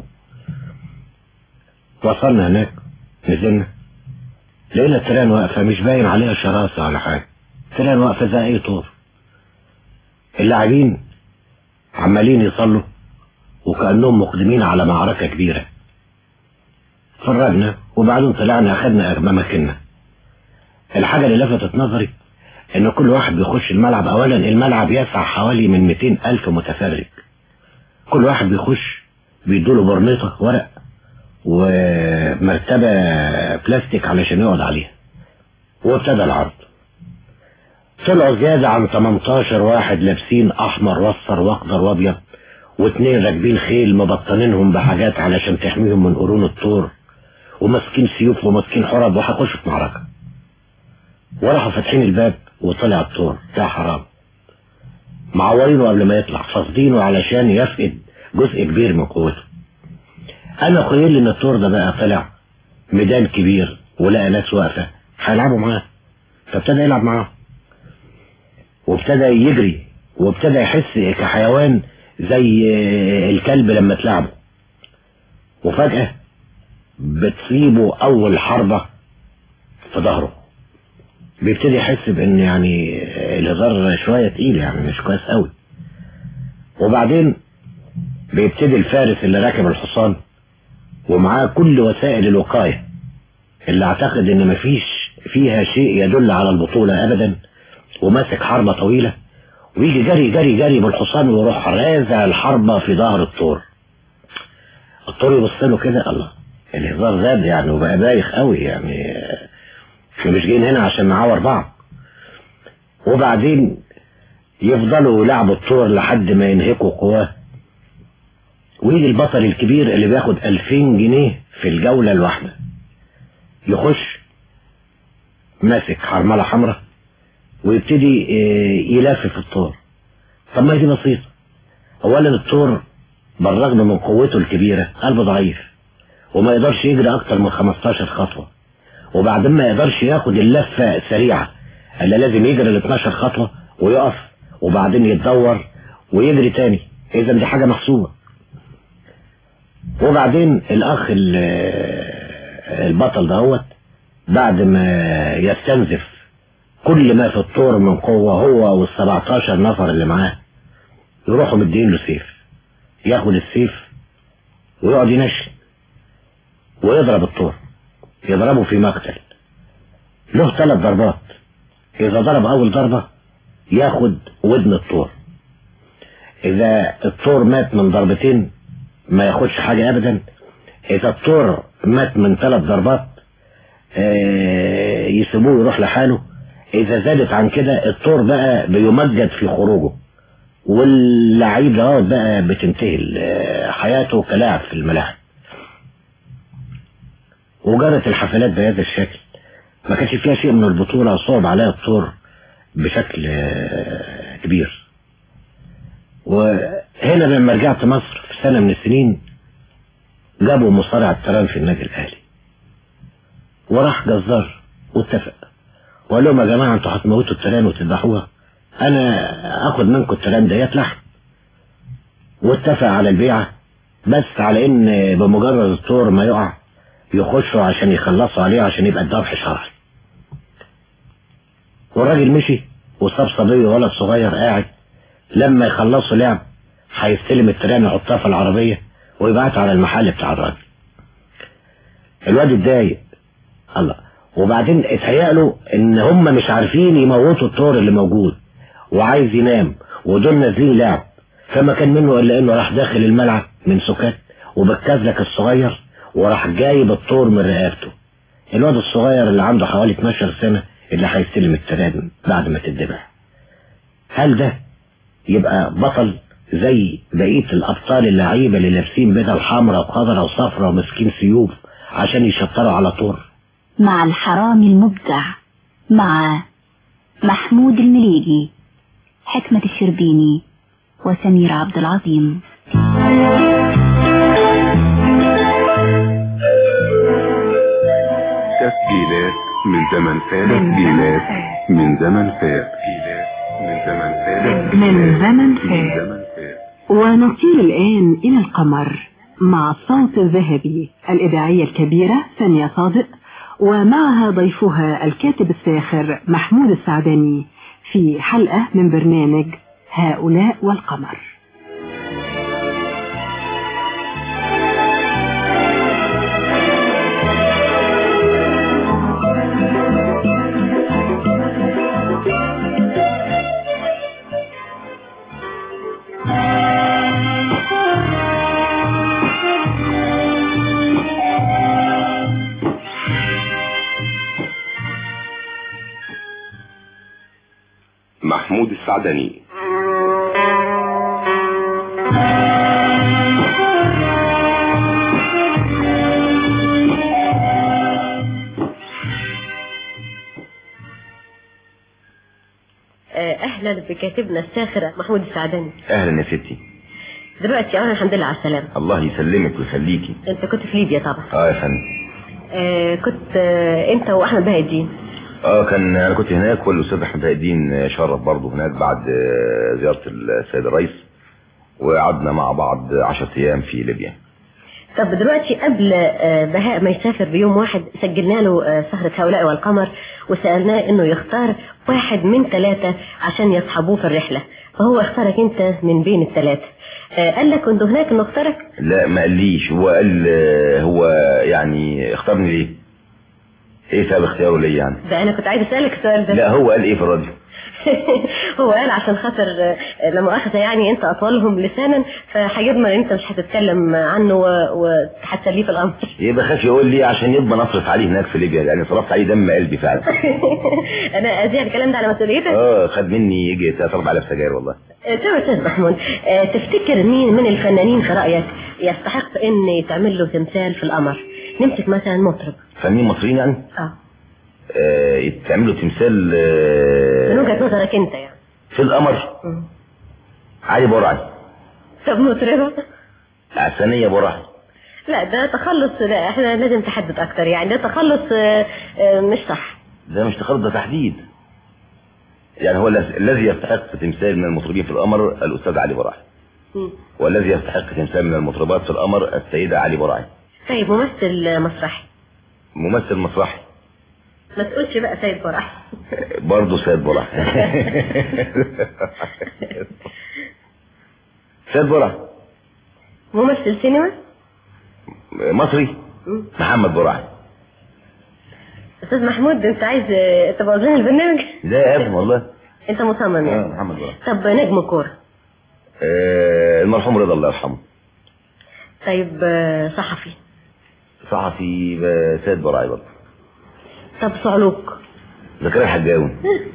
وصلنا هناك نزلنا لقينا التران واقفة مش باين عليها شراسة ولا حاجة التران واقفة زي اي طور اللاعبين عمالين يصلوا وكأنهم مقدمين على معركة كبيرة اتفرجنا وبعدين طلعنا اخدنا اماكننا الحاجة اللي لفتت نظري ان كل واحد بيخش الملعب اولا الملعب يسع حوالي من 200 الف متفرج كل واحد بيخش بيدوله برنيطة ورق ومرتبة بلاستيك علشان يقعد عليها وابتدى العرض طلعوا زيادة عن 18 واحد لابسين احمر واصفر واخضر وابيض واتنين راكبين خيل مبطنينهم بحاجات علشان تحميهم من قرون الطور وماسكين سيوف وماسكين حرب وهيخشوا في معركة وراحوا فاتحين الباب وطلع الطور يا حرام معورينه قبل ما يطلع فاصدينه علشان يفقد جزء كبير من قوته انا خيل ان الطور ده بقى طلع ميدان كبير ولقى ناس واقفة هيلعبوا معاه فابتدى يلعب معاه وابتدى يجري وابتدى يحس كحيوان زي الكلب لما تلعبه وفجأة بتصيبه اول حربة في ظهره بيبتدي يحس بان يعني الهزار شوية تقيل يعني مش كويس قوي وبعدين بيبتدي الفارس اللي راكب الحصان ومعاه كل وسائل الوقاية اللي اعتقد ان مفيش فيها شيء يدل على البطولة ابدا وماسك حربة طويلة ويجي جري جري جري بالحصان ويروح رازع الحربة في ظهر الطور الطور يبص له كده الله الهزار زاد يعني وبقى بايخ قوي يعني احنا مش جايين هنا عشان نعور بعض وبعدين يفضلوا يلعبوا الطور لحد ما ينهكوا قواه ويجي البطل الكبير اللي بياخد 2000 جنيه في الجولة الواحدة يخش ماسك حرملة حمراء ويبتدي اه، يلفف الطور طب ما دي بسيطة اولا الطور بالرغم من قوته الكبيرة قلبه ضعيف وما يقدرش يجري اكتر من 15 خطوة وبعدين ما يقدرش ياخد اللفة سريعة الا لازم يجري ال 12 خطوة ويقف وبعدين يتدور ويجري تاني اذا دي حاجة محسوبة وبعدين الاخ ال- البطل دهوت بعد ما يستنزف كل ما في الطور من قوة هو وال 17 نفر اللي معاه يروحوا مدين له سيف ياخد السيف ويقعد ينشن ويضرب الطور يضربه في مقتل له ثلاث ضربات اذا ضرب اول ضربة ياخد ودن الطور اذا الطور مات من ضربتين ما ياخدش حاجة ابدا اذا الطور مات من ثلاث ضربات آه، يسيبوه يروح لحاله اذا زادت عن كده الطور بقى بيمجد في خروجه واللعيب ده بقى بتنتهي ال- حياته كلاعب في الملاعب وجرت الحفلات بهذا الشكل ما كانش فيها شيء من البطولة صعب عليها الطور بشكل آه، كبير وهنا لما رجعت مصر في سنة من السنين جابوا مصارع التران في النادي الأهلي وراح جزار واتفق وقال لهم يا جماعة انتوا هتموتوا التران وتذبحوها انا اخد منكم التران ديت لحم واتفق على البيعة بس على ان بمجرد الطور ما يقع يخشوا عشان يخلصوا عليه عشان يبقى الذبح شرعي والراجل مشي وساب صبي ولد صغير قاعد لما يخلصوا لعب هيستلم التران يحطها في العربية ويبعتها على المحل بتاع الراجل الواد اتضايق الله وبعدين اتهيأ له ان هم مش عارفين يموتوا الطور اللي موجود وعايز ينام ودول نازلين لعب فما كان منه الا انه راح داخل الملعب من سكات وبالكازلك الصغير وراح جايب الطور من رقبته الواد الصغير اللي عنده حوالي 12 سنة اللي هيستلم التران بعد ما تتذبح هل ده يبقى بطل زي بقية الأبطال اللعيبة اللي لابسين بدل حمراء وخضراء وصفراء وماسكين سيوف عشان يشطروا على طور مع الحرام المبدع مع محمود المليجي حكمة الشربيني وسمير عبد العظيم تسجيلات من زمن فات تسجيلات من زمن فات تسجيلات من زمن فات من زمن من فات زمن فات ونطير الآن إلى القمر مع الصوت الذهبي الإذاعية الكبيرة ثانية صادق ومعها ضيفها الكاتب الساخر محمود السعداني في حلقة من برنامج هؤلاء والقمر محمود السعدني آه، اهلا بكاتبنا الساخر محمود السعداني اهلا يا ستي دلوقتي انا الحمد لله على السلامه الله يسلمك ويخليكي انت كنت في ليبيا طبعا اه يا فندم آه كنت آه انت واحمد بهاء الدين اه كان انا كنت هناك والاستاذ احمد بهاء الدين شرف برضه هناك بعد آه، زياره السيد الرئيس وقعدنا مع بعض 10 ايام في ليبيا طب دلوقتي قبل آه، بهاء ما يسافر بيوم واحد سجلنا له آه، سهرة هؤلاء والقمر وسألناه انه يختار واحد من ثلاثة عشان يصحبوه في الرحلة فهو اختارك انت من بين الثلاثة آه، قال لك كنت هناك انه اختارك لا ما قاليش هو قال آه، هو يعني اختارني ليه ايه سبب اختياره ليا يعني ده انا كنت عايز اسألك السؤال ده لا هو قال ايه في الراديو هو قال عشان خاطر آه، لا مؤاخذة يعني انت اطولهم لسانا فهيضمن انت مش هتتكلم عنه و- وهتسليه في الامر يبقى خاف يقول لي عشان يضمن اصرف عليه هناك في ليبيا يعني صرفت عليه دم قلبي فعلا انا اذيع الكلام ده على مسؤوليتك اه خد مني يجي 3 4000 سجاير والله آه، طب يا استاذ محمود آه، تفتكر مين من الفنانين في رايك يستحق ان يتعمل له تمثال في القمر نمسك مثلا مطرب فنانين مصريين يعني اه آه يتعملوا تمثال آه من وجهه نظرك انت يعني في القمر مم. علي برعي طب مطربه عسانية برعي لا ده تخلص لا احنا لازم تحدد اكتر يعني ده تخلص آه، آه، مش صح ده مش تخلص ده تحديد يعني هو الذي- الذي يستحق تمثال من المطربين في القمر الأستاذ علي برعي مم. والذي يستحق تمثال من المطربات في القمر السيدة علي برعي طيب ممثل مسرحي ممثل مسرحي ما تقولش بقى سيد فرح برضه سيد برعي سيد برعي ممثل سينما مصري مم. محمد برعي استاذ محمود انت عايز آه، تبقى لنا البرنامج لا يا ابني والله انت مصمم اه يعني محمد برعي طب نجم كوره آه المرحوم رضا الله يرحمه طيب آه، صحفي صحفي آه، سيد برعي برضه طب صعلوك زكريا الحجاوي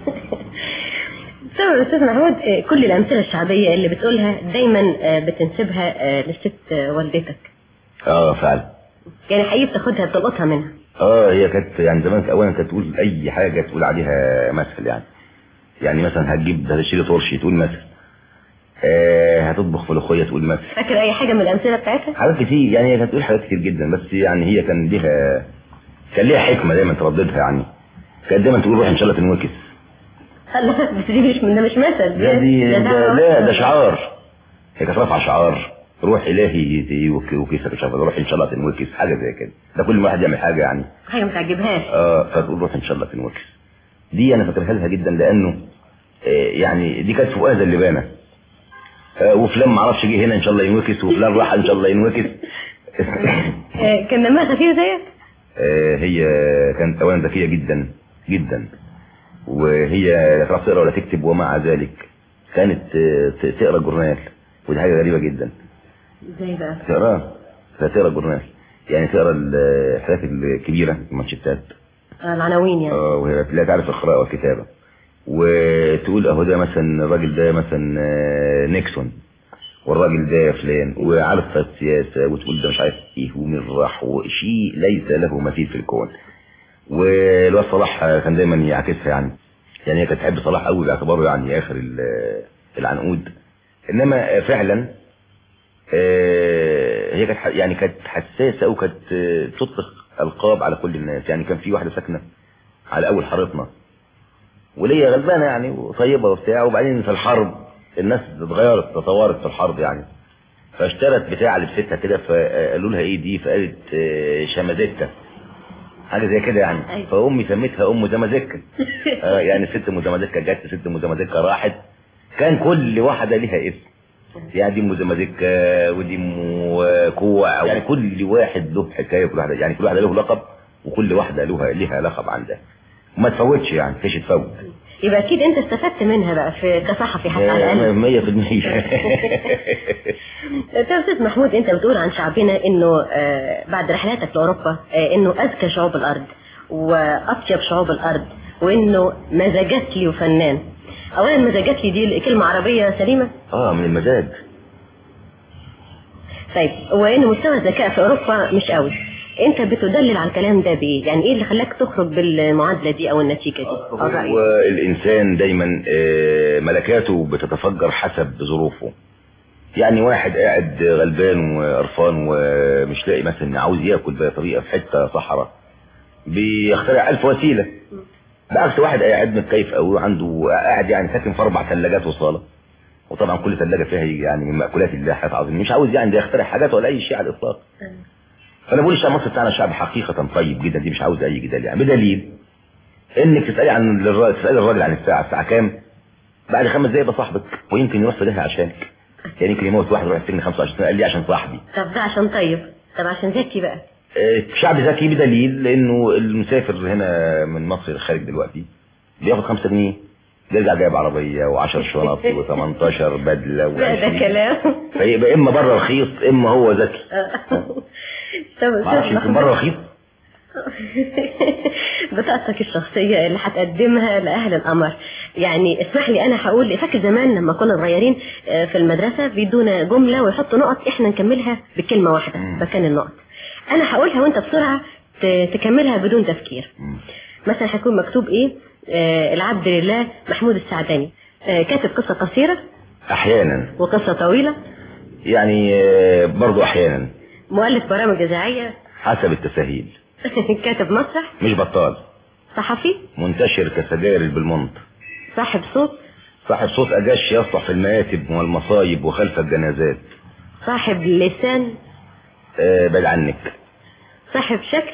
طب يا استاذ محمود آه، كل الامثله الشعبيه اللي بتقولها دايما آه، بتنسبها آه، للست آه، والدتك اه فعلا يعني حقيقي بتاخدها بتلقطها منها اه هي كانت يعني زمان كانت اولا كانت تقول اي حاجه تقول عليها مثل يعني يعني مثلا هتجيب هتشتري طرشي تقول مثل آه هتطبخ ملوخيه تقول مثل فاكر اي حاجه من الامثله بتاعتها حاجات كتير يعني هي كانت تقول حاجات كتير جدا بس يعني هي كان ليها كان ليها حكمه دايما ترددها يعني كانت دايما تقول روح ان شاء الله تنوكس الله بس دي مش ده مش مثل لا دي ده- ده لا ده شعار هي كانت رافعه شعار روح الهي يوك- يوكسك مش عارف روح ان شاء الله تنوكس حاجه زي كده ده كل ما واحد يعمل حاجه يعني حاجه ما تعجبهاش اه فتقول روح ان شاء الله تنوكس دي انا فاكرها لها جدا لانه آه يعني دي كانت فؤاد اللبانه آه وفلان ما اعرفش جه هنا ان شاء الله ينوكس وفلان راح ان شاء الله ينوكس آه، كان دمها خفيف زيك آه هي كانت اولا ذكيه جدا جدا وهي لا تعرف تقرا ولا تكتب ومع ذلك كانت آه، ت- تقرا جورنال ودي حاجه غريبه جدا ازاي بقى تقراه لا تقرا جورنال يعني تقرا الحاجات الكبيره المانشيتات آه، العناوين يعني اه وهي لا تعرف القراءة والكتابة وتقول اهو ده مثلا الراجل ده مثلا آه، نيكسون والراجل ده فلان وعارف السياسة وتقول ده مش عارف ايه ومين راح وشيء ليس له مثيل في الكون والواد صلاح آه، كان دايما يعكسها يعني يعني هي كانت تحب صلاح قوي باعتباره يعني اخر ال- العنقود انما آه، فعلا آه، هي كانت ح- يعني كانت حساسه او كانت آه، تطلق القاب على كل الناس يعني كان في واحده ساكنه على اول حارتنا وليا غلبانه يعني وطيبه وبتاع وبعدين في الحرب الناس اتغيرت تطورت في الحرب يعني فاشترت بتاع لبستها كده فقالوا لها ايه دي فقالت آه، شمازيتا حاجه زي كده يعني أيوة. فامي سميتها ام زمازكه آه، يعني ست ام زمازكه جت ست ام زمازكه راحت كان كل واحده ليها اسم يعني دي ام زمازكه ودي ام كوع يعني كل واحد له حكايه كل واحده يعني كل واحده له لقب وكل واحده لها لها لقب عندها وما تفوتش يعني فيش تفوت يبقى اكيد انت استفدت منها بقى في كصحفي حتى على الاقل 100% طب استاذ محمود انت بتقول عن شعبنا انه آه، بعد رحلاتك لاوروبا آه، انه اذكى شعوب الارض واطيب شعوب الارض وانه مزاجاتلي وفنان اولا مزاجاتلي دي كلمه عربيه سليمه اه من المزاج طيب وان مستوى الذكاء في اوروبا مش قوي انت بتدلل على الكلام ده بايه يعني ايه اللي خلاك تخرج بالمعادله دي او النتيجه دي أو الرأي؟ والإنسان دايما آه، ملكاته بتتفجر حسب ظروفه يعني واحد قاعد غلبان وقرفان ومش لاقي مثلا عاوز ياكل بطريقه في حته صحراء بيخترع ألف وسيله بعكس واحد قاعد متكيف قوي وعنده قاعد يعني ساكن في اربع ثلاجات وصاله وطبعا كل ثلاجه فيها يعني من مأكولات الله حاجات عظيمه مش عاوز يعني ده يخترع حاجات ولا اي شيء على الاطلاق فانا بقول الشعب المصري بتاعنا شعب حقيقه طيب جدا دي مش عاوز اي جدال يعني بدليل انك تسالي عن الراجل تسالي الراجل عن الساعه الساعه كام بعد خمس دقايق يبقى صاحبك ويمكن يروح في داهيه عشانك يعني يمكن يموت واحد ويروح السجن 25 سنه قال لي عشان صاحبي طب ده عشان طيب طب عشان ذكي بقى آه، شعب ذكي بدليل لانه المسافر هنا من مصر للخارج دلوقتي بياخد 5 جنيه بيرجع جايب عربيه و10 شنط و18 بدله لا ده و20 كلام فيبقى اما بره رخيص اما هو ذكي طب معرفش يمكن بره رخيص بطاقتك الشخصية اللي هتقدمها لأهل القمر يعني اسمح لي أنا هقول فاكر زمان لما كنا صغيرين آه، في المدرسة بيدونا جملة ويحطوا نقط إحنا نكملها بكلمة واحدة مم. مكان النقط أنا هقولها وأنت بسرعة ت- تكملها بدون تفكير مم. مثلا هيكون مكتوب إيه آه، العبد لله محمود السعداني آه، كاتب قصة قصيرة احيانا وقصة طويلة يعني آه، برضو احيانا مؤلف برامج إذاعية حسب التساهيل كاتب مسرح مش بطال صحفي منتشر كسجائر بالمنط صاحب صوت صاحب صوت اجش يصلح في المآتب والمصايب وخلف الجنازات صاحب لسان آه بعد عنك صاحب شكل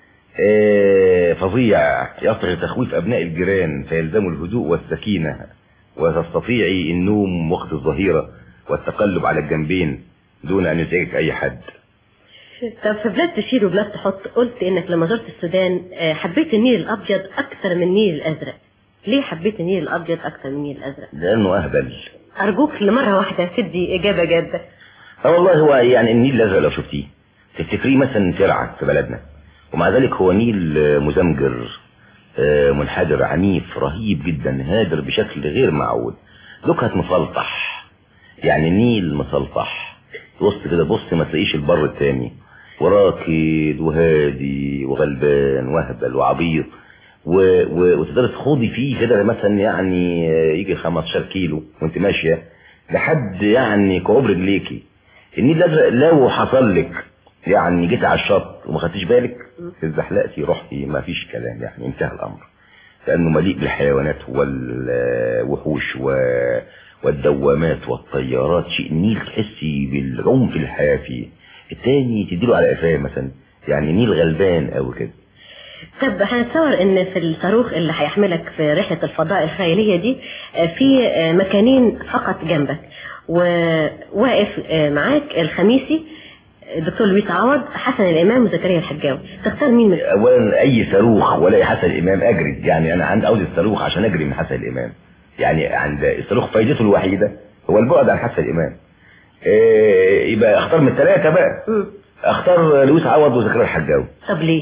آه فظيع يصلح لتخويف ابناء الجيران فيلزموا الهدوء والسكينة وتستطيعي النوم وقت الظهيرة والتقلب على الجنبين دون ان يزعجك اي حد طب في بلاد تشيل وبلاد تحط قلت انك لما زرت السودان آه، حبيت النيل الابيض اكثر من النيل الازرق ليه حبيت النيل الابيض اكثر من النيل الازرق لانه اهبل ارجوك لمره واحده تدي اجابه جاده اه والله هو يعني النيل الازرق لو شفتيه تفتكريه مثلا ترعة في بلدنا ومع ذلك هو نيل آه، مزمجر آه، منحدر عنيف رهيب جدا هادر بشكل غير معقول دكهة مفلطح يعني نيل مسلطح وسط كده بص ما تلاقيش البر التاني وراكد وهادي وغلبان وهبل وعبيط و... و... وتقدر تخوضي فيه كده مثلا يعني آه، يجي 15 كيلو وانت ماشيه لحد يعني كعوب رجليكي النيل الازرق لو حصل لك يعني جيت على الشط وما خدتيش بالك اتزحلقتي رحتي ما فيش كلام يعني انتهى الامر لانه مليء بالحيوانات والوحوش و... والدوامات والطيارات شيء النيل تحسي بالعنف الحياه فيه التاني تديله على قفاه مثلا يعني نيل غلبان قوي كده طب هنتصور ان في الصاروخ اللي هيحملك في رحله الفضاء الخياليه دي آه، في آه، مكانين فقط جنبك وواقف آه، معاك الخميسي الدكتور لويس عوض حسن الامام وزكريا الحجاوي تختار مين من اولا اي صاروخ ولا حسن الامام اجري يعني انا عندي عاوز الصاروخ عشان اجري من حسن الامام يعني عند الصاروخ فايدته الوحيده هو البعد عن حسن الامام إيه يبقى اختار من الثلاثه بقى مم. اختار لويس عوض وزكريا الحجاوي طب ليه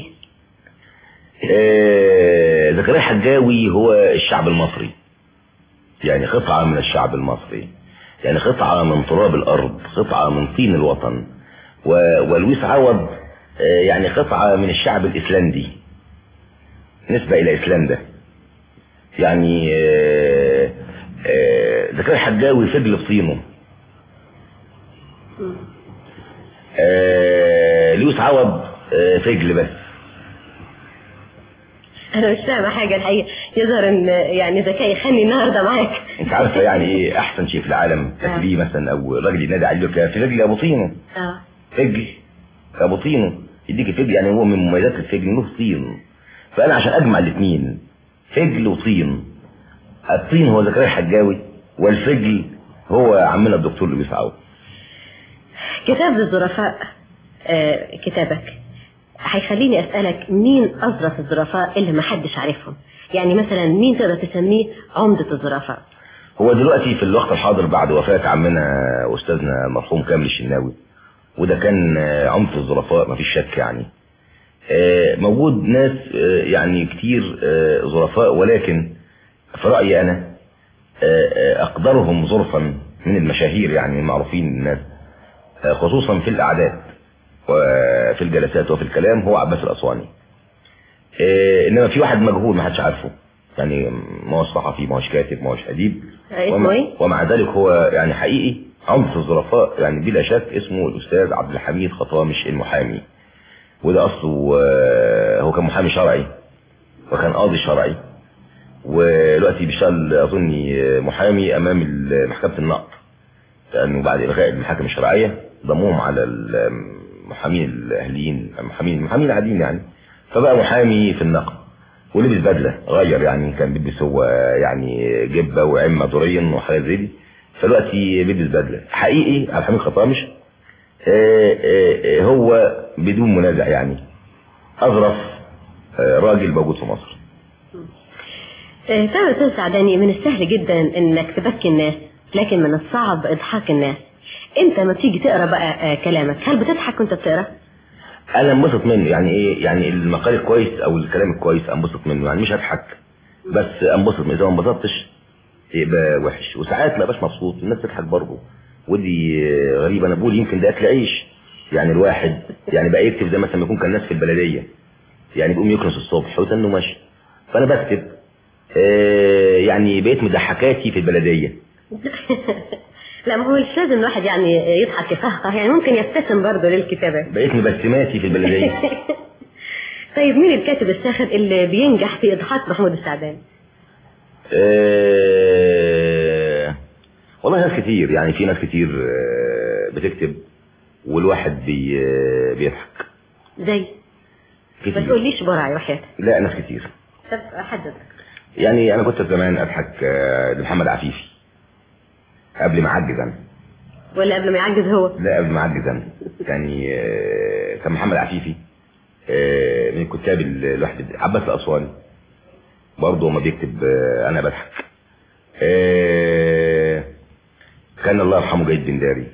إيه زكريا الحجاوي هو الشعب المصري يعني قطعة من الشعب المصري يعني قطعة من تراب الأرض قطعة من طين الوطن و- ولويس عوض آه، يعني قطعة من الشعب الإسلندي نسبة إلى إسلندا يعني آه، آه، زكريا الحجاوي فجل بطينه آه، لويس عوض آه، فجل بس انا مش فاهمه حاجه الحقيقه يظهر ان يعني ذكاء يخلي النهارده معاك انت عارفه يعني ايه احسن شيء في العالم تسليه مثلا او الراجل ينادي عليه يقول لك في رجل ابو طينه اه فجل ابو طينه يديك فجل يعني هو من مميزات الفجل انه طين فانا عشان اجمع الاثنين فجل وطين الطين هو زكريا الحجاوي والفجل هو عمنا الدكتور لويس عوض كتاب الظرفاء آه كتابك هيخليني اسالك مين اظرف الظرفاء اللي ما حدش عارفهم يعني مثلا مين تقدر تسميه عمده الظرفاء هو دلوقتي في الوقت الحاضر بعد وفاة عمنا أستاذنا المرحوم كامل الشناوي وده كان آه، عمدة الظرفاء مفيش شك يعني آه، موجود ناس آه، يعني كتير آه، ظرفاء ولكن في رأيي أنا آه، آه، أقدرهم ظرفا من المشاهير يعني المعروفين الناس آه، خصوصا في الأعداد وفي الجلسات وفي الكلام هو عباس الأسواني آه، إنما في واحد مجهول ما حدش عارفه يعني ما هو صحفي ما هوش كاتب ما هوش أديب آه، اسمه ومع, ايه؟ ومع ذلك هو يعني حقيقي عمدة الظرفاء يعني بلا شك اسمه الأستاذ عبد الحميد خطامش المحامي وده أصله آه، هو كان محامي شرعي وكان قاضي شرعي ودلوقتي بيشتغل أظني آه، محامي أمام ال- محكمة النقد لأنه بعد إلغاء المحاكم الشرعية ضموهم على ال- المحامين الاهليين المحامين المحامين العاديين يعني فبقى محامي في النقد ولبس بدله غير يعني كان بيلبس هو يعني جبه وعمه دوريا وحاجات زي دي فدلوقتي بيلبس بدله حقيقي عبد الحميد خطامش آه، آه، آه، هو بدون منازع يعني اظرف آه، راجل موجود في مصر آه، تعرف يا استاذ سعداني من السهل جدا انك تبكي الناس لكن من الصعب اضحاك الناس انت ما تيجي تقرا بقى آه، كلامك هل بتضحك وانت بتقرا انا انبسط منه يعني ايه يعني المقال الكويس او الكلام الكويس انبسط منه يعني مش هضحك بس انبسط منه اذا ما انبسطتش يبقى وحش وساعات ما بقاش مبسوط الناس تضحك برضه ودي آه، غريبه انا بقول يمكن ده اكل عيش يعني الواحد يعني بقى يكتب زي مثلا ما يكون كان ناس في البلديه يعني بيقوم يكنس الصبح وتنه ماشي فانا بكتب آه، يعني بقيت مضحكاتي في البلديه لا ما هو مش لازم الواحد يعني يضحك يفهقه يعني ممكن يبتسم برضه للكتابة بقيت مبسماتي في البلديه طيب مين الكاتب الساخر اللي بينجح في اضحاك محمود السعداني آه، والله ناس كتير يعني في ناس كتير آه، بتكتب والواحد بي آه، بيضحك زي ما كتير تقوليش برعي وحياتك لا ناس كتير طب حدد يعني انا كنت زمان اضحك آه، لمحمد عفيفي قبل ما اعجز انا ولا قبل ما يعجز هو لا قبل ما اعجز انا كان آه، كان محمد عفيفي آه، من الكتاب ال- الواحد عباس الاسواني برضه ما بيكتب آه، انا بضحك آه، كان الله يرحمه جيد بنداري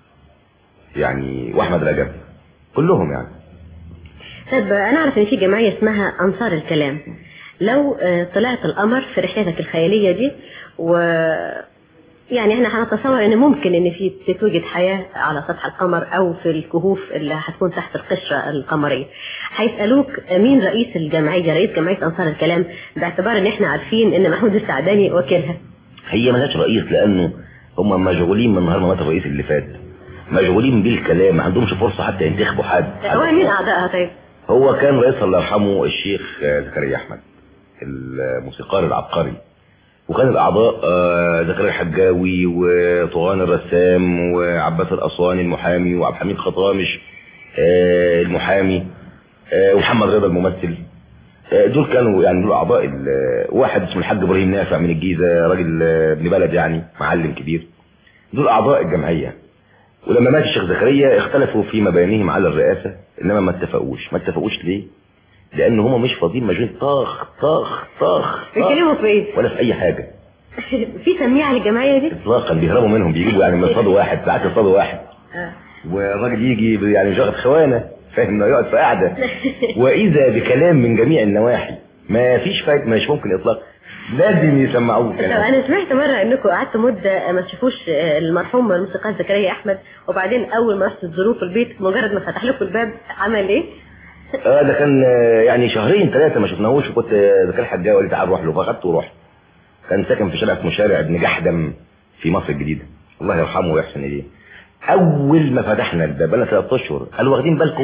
يعني واحمد رجب كلهم يعني طب انا اعرف ان في جمعية اسمها انصار الكلام لو آه، طلعت القمر في رحلتك الخيالية دي و يعني احنا هنتصور ان ممكن ان في تتوجد حياة على سطح القمر او في الكهوف اللي هتكون تحت القشرة القمرية هيسألوك مين رئيس الجمعية رئيس جمعية انصار الكلام باعتبار ان احنا عارفين ان محمود السعداني وكيلها هي ملهاش رئيس لانه هم مشغولين من نهار ما مات الرئيس اللي فات مشغولين بالكلام ما عندهمش فرصه حتى ينتخبوا حد هو مين اعضائها طيب هو كان رئيسها الله يرحمه الشيخ آه، زكريا احمد الموسيقار العبقري وكان الاعضاء آه، زكريا الحجاوي وطغان الرسام وعباس الاسواني المحامي وعبد الحميد خطامش آه، المحامي آه، ومحمد رضا الممثل آه، دول كانوا يعني دول اعضاء ال- واحد اسمه الحاج ابراهيم نافع من الجيزه راجل آه، ابن بلد يعني معلم كبير دول اعضاء الجمعيه ولما مات الشيخ زكريا اختلفوا في مبانيهم على الرئاسه انما ما اتفقوش ما اتفقوش ليه لان هم مش فاضيين مشغولين طخ طخ طخ طخ بيتكلموا في ايه ولا في اي حاجه في سميعة للجمعية دي اطلاقا بيهربوا منهم بيجيبوا يعني من يصطادوا واحد ساعات يصطادوا واحد آه. والراجل يجي يعني شغل خوانه فاهم انه يقعد في قعده واذا بكلام من جميع النواحي ما فيش فايده مش ممكن اطلاق لازم يسمعوه طب كلام انا سمعت مرة انكم قعدتوا مدة ما تشوفوش آه، المرحوم الموسيقار زكريا احمد وبعدين اول ما رحت تزوروه في البيت مجرد ما فتح لكم الباب عمل ايه؟ اه ده كان آه، يعني شهرين ثلاثه ما شفناهوش وكنت آه، زكريا الحجاوي قال لي تعال نروح له فاخدته ورحت كان ساكن في شارع اسمه شارع ابن جحدم في مصر الجديده الله يرحمه ويحسن اليه اول ما فتحنا الباب بقى ثلاث اشهر قالوا واخدين بالكم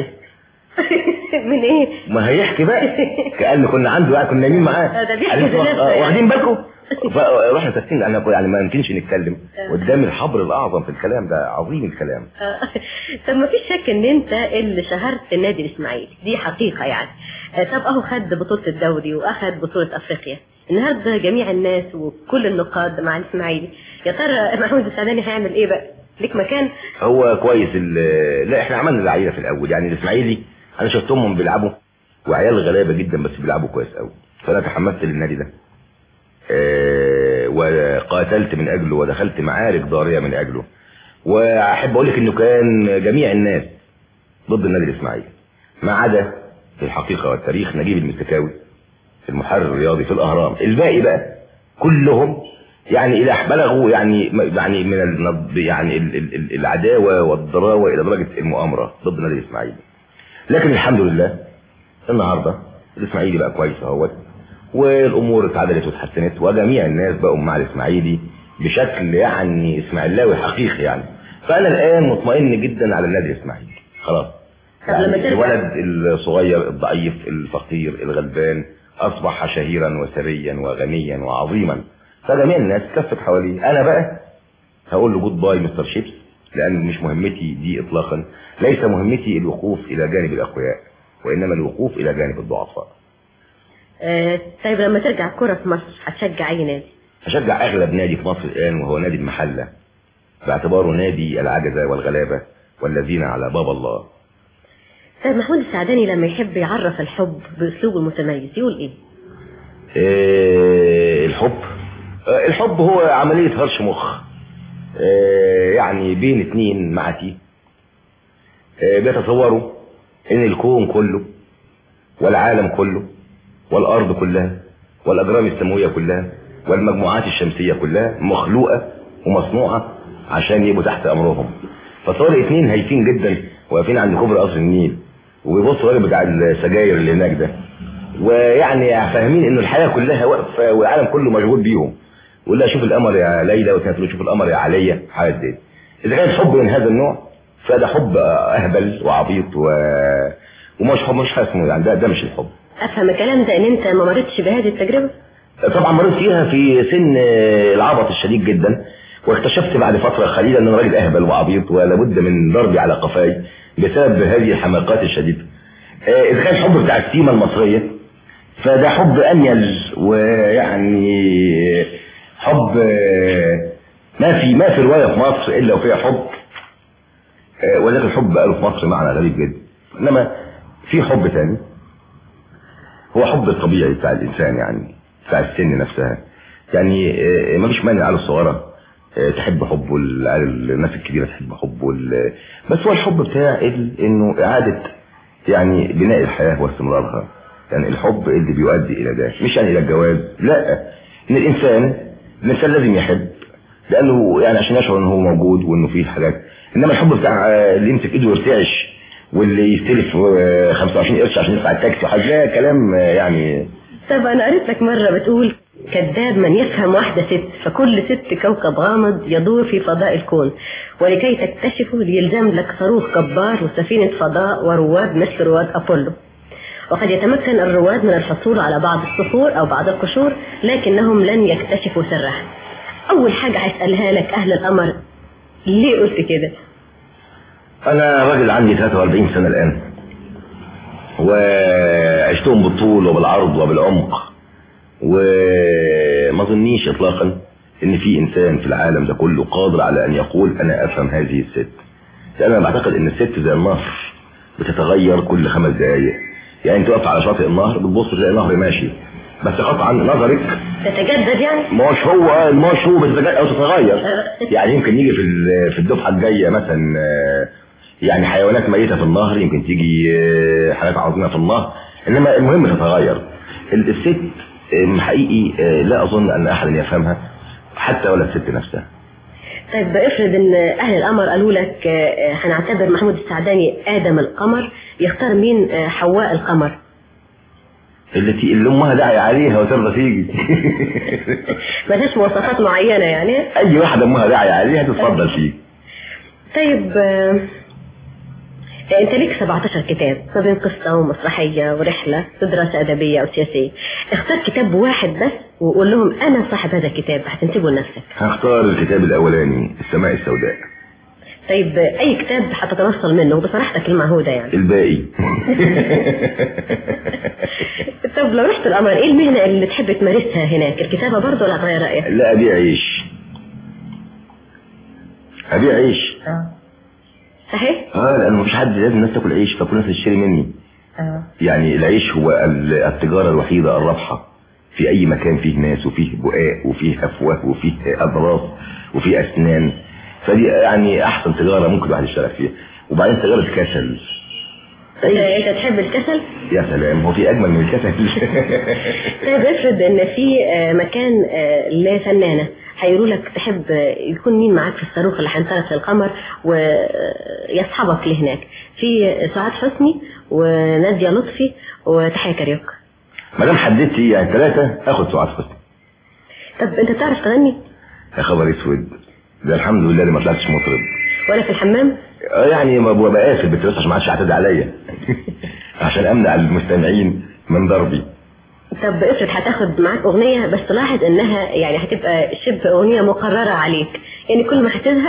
من ايه؟ ما هيحكي بقى كأن كنا عنده يعني كنا نايمين معاه آه، ده بيحكي قال لي بنفسه آه، يعني. واخدين بالكم فرحنا ساكتين انا يعني ما يمكنش نتكلم قدام الحبر الاعظم في الكلام ده عظيم الكلام آه. طب ما فيش شك ان انت اللي شهرت النادي الاسماعيلي دي حقيقة يعني آه، طب اهو خد بطولة الدوري واخد بطولة افريقيا النهارده جميع الناس وكل النقاد مع الاسماعيلي يا ترى محمود السعداني هيعمل ايه بقى؟ ليك مكان؟ هو كويس ال- لا احنا عملنا لعيبه في الاول يعني الاسماعيلي انا شفتهم بيلعبوا وعيال غلابه جدا بس بيلعبوا كويس قوي فانا تحمست للنادي ده آه، وقاتلت من اجله ودخلت معارك ضاريه من اجله واحب اقول لك انه كان جميع الناس ضد النادي الاسماعيلي ما عدا في الحقيقه والتاريخ نجيب المستكاوي المحرر الرياضي في الاهرام الباقي بقى كلهم يعني الى بلغوا يعني يعني من النض يعني ال- ال- ال- العداوه والضراوه الى درجه المؤامره ضد النادي الاسماعيلي لكن الحمد لله النهارده الاسماعيلي بقى كويس اهوت والامور اتعدلت واتحسنت وجميع الناس بقوا مع الاسماعيلي بشكل يعني اسماعيلاوي حقيقي يعني فانا الان مطمئن جدا على النادي الاسماعيلي خلاص طب لما يعني ترجع- الولد الصغير الضعيف الفقير الغلبان اصبح شهيرا وثريا وغنيا وعظيما فجميع الناس كفت حواليه انا بقى هقول له جود باي مستر شيبس لان مش مهمتي دي اطلاقا ليس مهمتي الوقوف الى جانب الاقوياء وانما الوقوف الى جانب الضعفاء آه طيب لما ترجع كرة في مصر هتشجع اي نادي أشجع أغلب نادي في مصر الآن وهو نادي المحلة باعتباره نادي العجزة والغلابة والذين على باب الله طيب محمود السعداني لما يحب يعرف الحب باسلوبه المتميز يقول ايه إيه الحب آه، الحب هو عملية هرش مخ إيه يعني بين اتنين معتي إيه بيتصوروا ان الكون كله والعالم كله والارض كلها والاجرام السماوية كلها والمجموعات الشمسية كلها مخلوقة ومصنوعة عشان يبقوا تحت امرهم فصار اتنين هايفين جدا واقفين عند كوبري قصر النيل وبيبصوا الراجل بتاع السجاير اللي هناك ده ويعني فاهمين ان الحياه كلها واقفه والعالم كله مشغول بيهم يقول لها شوف القمر يا ليلى وكانت تقول شوف القمر يا عليا حاجه دي اذا كان حب من هذا النوع فده حب اهبل وعبيط و... ومش حب مش حاجه اسمه يعني ده ده مش الحب افهم الكلام ده ان انت ما مرتش بهذه التجربة طبعا مريت فيها في سن العبط الشديد جدا واكتشفت بعد فترة قليلة ان انا راجل اهبل وعبيط ولابد من ضربي على قفاي بسبب هذه الحماقات الشديدة آه، اذا كان الحب بتاع السيما المصرية فده حب انيل ويعني حب آه، ما في ما في رواية في مصر الا وفيها حب آه، ولكن الحب قالوا في مصر معنى غريب جدا انما في حب تاني هو حب الطبيعي بتاع الانسان يعني بتاع السن نفسها يعني آه، ما فيش مانع العيال الصغيره آه، تحب حبه العيال الناس الكبيره تحب حبه ال- بس هو الحب بتاع ال- انه اعاده يعني بناء الحياه واستمرارها يعني الحب اللي بيؤدي الى ده مش يعني الى الجواز لا ان الانسان الانسان لازم يحب لانه يعني عشان يشعر ان هو موجود وانه فيه حاجات انما الحب بتاع آه، اللي يمسك ايده ويرتعش واللي يستلف آه، 25 قرش عشان يدفع التاكسي وحاجه ده كلام آه، يعني طب انا قريت لك مرة بتقول كذاب من يفهم واحدة ست فكل ست كوكب غامض يدور في فضاء الكون ولكي تكتشفوا يلزم لك صاروخ جبار وسفينة فضاء ورواد مثل رواد أبولو وقد يتمكن الرواد من الحصول على بعض الصخور أو بعض القشور لكنهم لن يكتشفوا سرها أول حاجة هسألها لك أهل القمر ليه قلت كده؟ انا راجل عندي 43 سنة الان وعشتهم بالطول وبالعرض وبالعمق وما ظنيش اطلاقا ان في انسان في العالم ده كله قادر على ان يقول انا افهم هذه الست لان انا بعتقد ان الست زي النهر بتتغير كل خمس دقايق يعني انت واقف على شاطئ النهر بتبص تلاقي النهر ماشي بس قطعا نظرك تتجدد يعني؟ مش هو مش هو بتتغير او تتغير يعني يمكن يجي في ال- في الدفعه الجايه مثلا آه، يعني حيوانات ميته في النهر يمكن تيجي آه، حاجات عظيمه في النهر انما المهم تتغير ال- الست آه، حقيقي آه، لا اظن ان احد يفهمها حتى ولا الست نفسها طيب افرض ان اهل القمر قالوا لك آه، هنعتبر محمود السعداني ادم القمر يختار مين آه، حواء القمر التي اللي امها داعي عليها وترضى تيجي ملهاش مواصفات معينة يعني اي واحده امها داعي عليها تتفضل فيه طيب آه، انت ليك 17 كتاب ما بين قصة ومسرحية ورحلة ودراسة ادبية او سياسية اختار كتاب واحد بس وقول لهم انا صاحب هذا الكتاب هتنسبه لنفسك هختار الكتاب الاولاني السماء السوداء طيب آه، اي كتاب هتتنصل منه بصراحتك المعهودة يعني الباقي طب لو رحت القمر ايه المهنة اللي تحب تمارسها هناك الكتابة برضه ولا هتغير رأيك لا ابيع عيش ابيع عيش صحيح اه لانه مفيش حد لازم الناس تاكل عيش فكل الناس تشتري مني اه يعني العيش هو ال- التجاره الوحيده الرابحه في اي مكان فيه ناس وفيه بقاء وفيه افواه وفيه اضراس وفيه اسنان فدي يعني احسن تجاره ممكن الواحد يشتغل فيها وبعدين تجاره كسل انت انت تحب الكسل يا سلام هو في اجمل من الكسل طيب افرض ان في آه، مكان آه، لفنانة هيقولوا لك تحب آه، يكون مين معاك في الصاروخ اللي هينطلق في القمر ويصحبك لهناك في سعاد حسني ونادية لطفي وتحية كاريوكا ما دام حددتي يعني ثلاثه اخد سعاد حسني طب انت بتعرف تغني يا خبر اسود ده الحمد لله اللي ما طلعتش مطرب ولا في الحمام آه يعني ما ببقى قافل بس عشان ما حدش يعتدي عليا عشان امنع المستمعين من ضربي طب افرض هتاخد معاك اغنية بس تلاحظ انها يعني هتبقى شبه اغنية مقررة عليك يعني كل ما هتزهق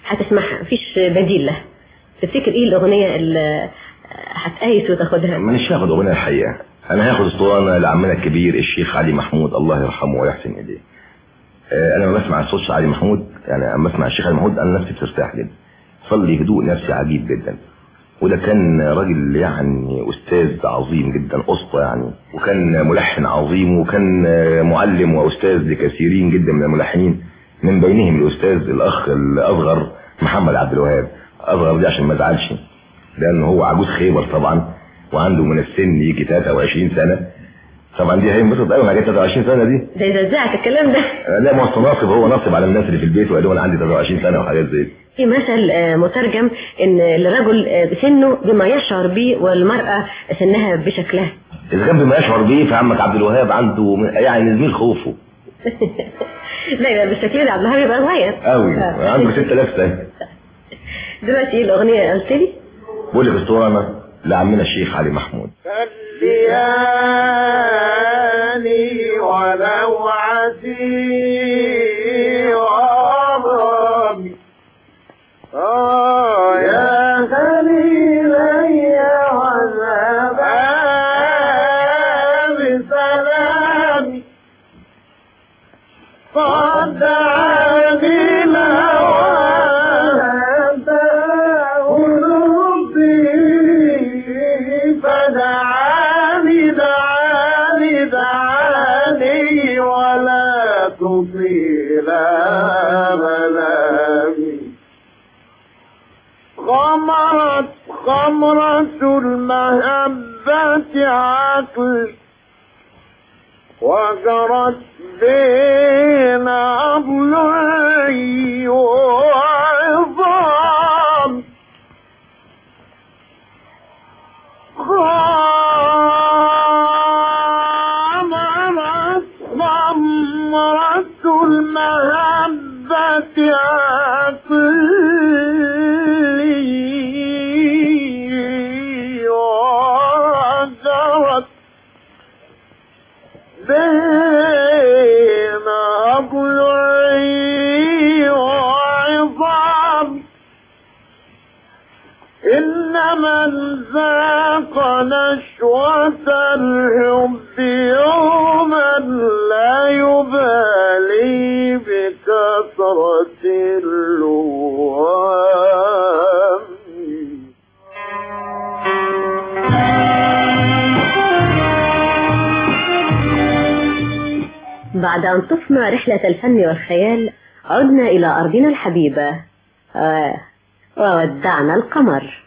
هتسمعها مفيش بديل لها تفتكر ايه الاغنيه اللي هتقيس وتاخدها مانيش هاخد اغنيه الحقيقه انا هاخد اسطوانه لعمنا الكبير الشيخ علي محمود الله يرحمه ويحسن اليه آه، انا لما بسمع صوت علي محمود يعني لما بسمع الشيخ علي محمود انا نفسي بترتاح جدا صلي هدوء نفسي عجيب جدا وده كان راجل يعني استاذ عظيم جدا اسطى يعني وكان ملحن عظيم وكان آه، معلم واستاذ لكثيرين جدا من الملحنين من بينهم الاستاذ الاخ الاصغر محمد عبد الوهاب اصغر دي عشان ما ازعلش لان هو عجوز خيبر طبعا وعنده من السن يجي 23 سنه طبعا دي هينبسط قوي مع 23 سنه دي ده يزعزعك الكلام ده آه، لا ما هو ناصب هو ناصب على الناس اللي في البيت وقال لهم انا عندي 23 سنه وحاجات زي دي في مثل آه، مترجم ان الرجل آه، سنه بما يشعر به والمراه سنها بشكلها اذا كان بما يشعر بيه فعمك عبد الوهاب عنده م- يعني زميل خوفه لا يبقى بالشكل ده عبد الوهاب يبقى صغير قوي آه. عنده 6000 سنه دلوقتي ايه الاغنيه قلت لي بقول لك اسطوانه لعمنا الشيخ علي محمود الليالي ولو عسيرا آه يا خليلي عذابا بسلام قد عاني فدعاني دعاني دعاني ولا تطيل منامي غمرت خمرة المهبة عقلي وجرت بين أضلعي وعظام غمرت غمرة المهبة عقلي وجرت بين أضلعي وعظام إن من ذاق نشوة الحب يوما لا يبالي بكثرة اللوام بعد أن طفنا رحلة الفن والخيال عدنا إلى أرضنا الحبيبة آه، وودعنا القمر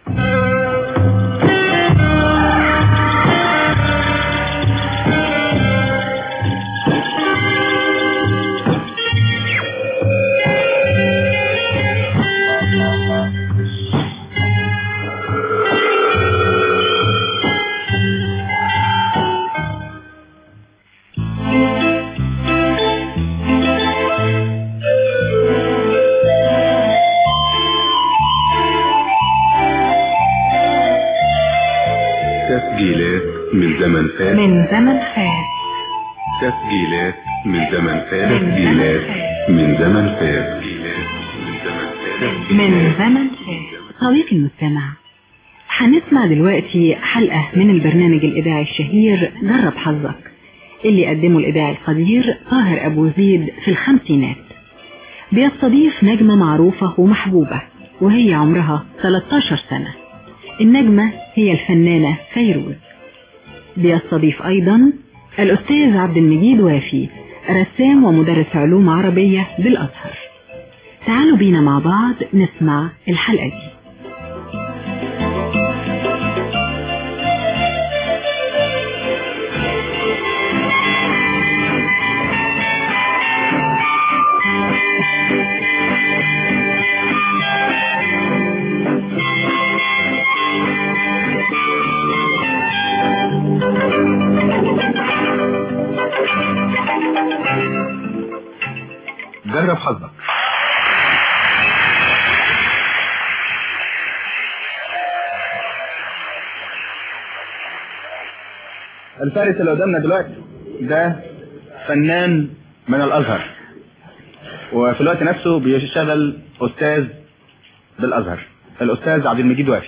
تسجيلات من زمن فات من زمن فات تسجيلات من زمن فات تسجيلات من زمن فات من زمن فات صديقي المستمع هنسمع دلوقتي حلقة من البرنامج الإذاعي الشهير جرب حظك اللي قدمه الإذاعي القدير طاهر أبو زيد في الخمسينات بيستضيف نجمة معروفة ومحبوبة وهي عمرها 13 سنة النجمة هي الفنانة فيروز بيستضيف أيضا الأستاذ عبد المجيد وافي رسام ومدرس علوم عربية بالأزهر تعالوا بينا مع بعض نسمع الحلقة دي جرب حظك الفارس اللي قدامنا دلوقتي ده فنان من الازهر وفي الوقت نفسه بيشتغل استاذ بالازهر الاستاذ عبد المجيد وافي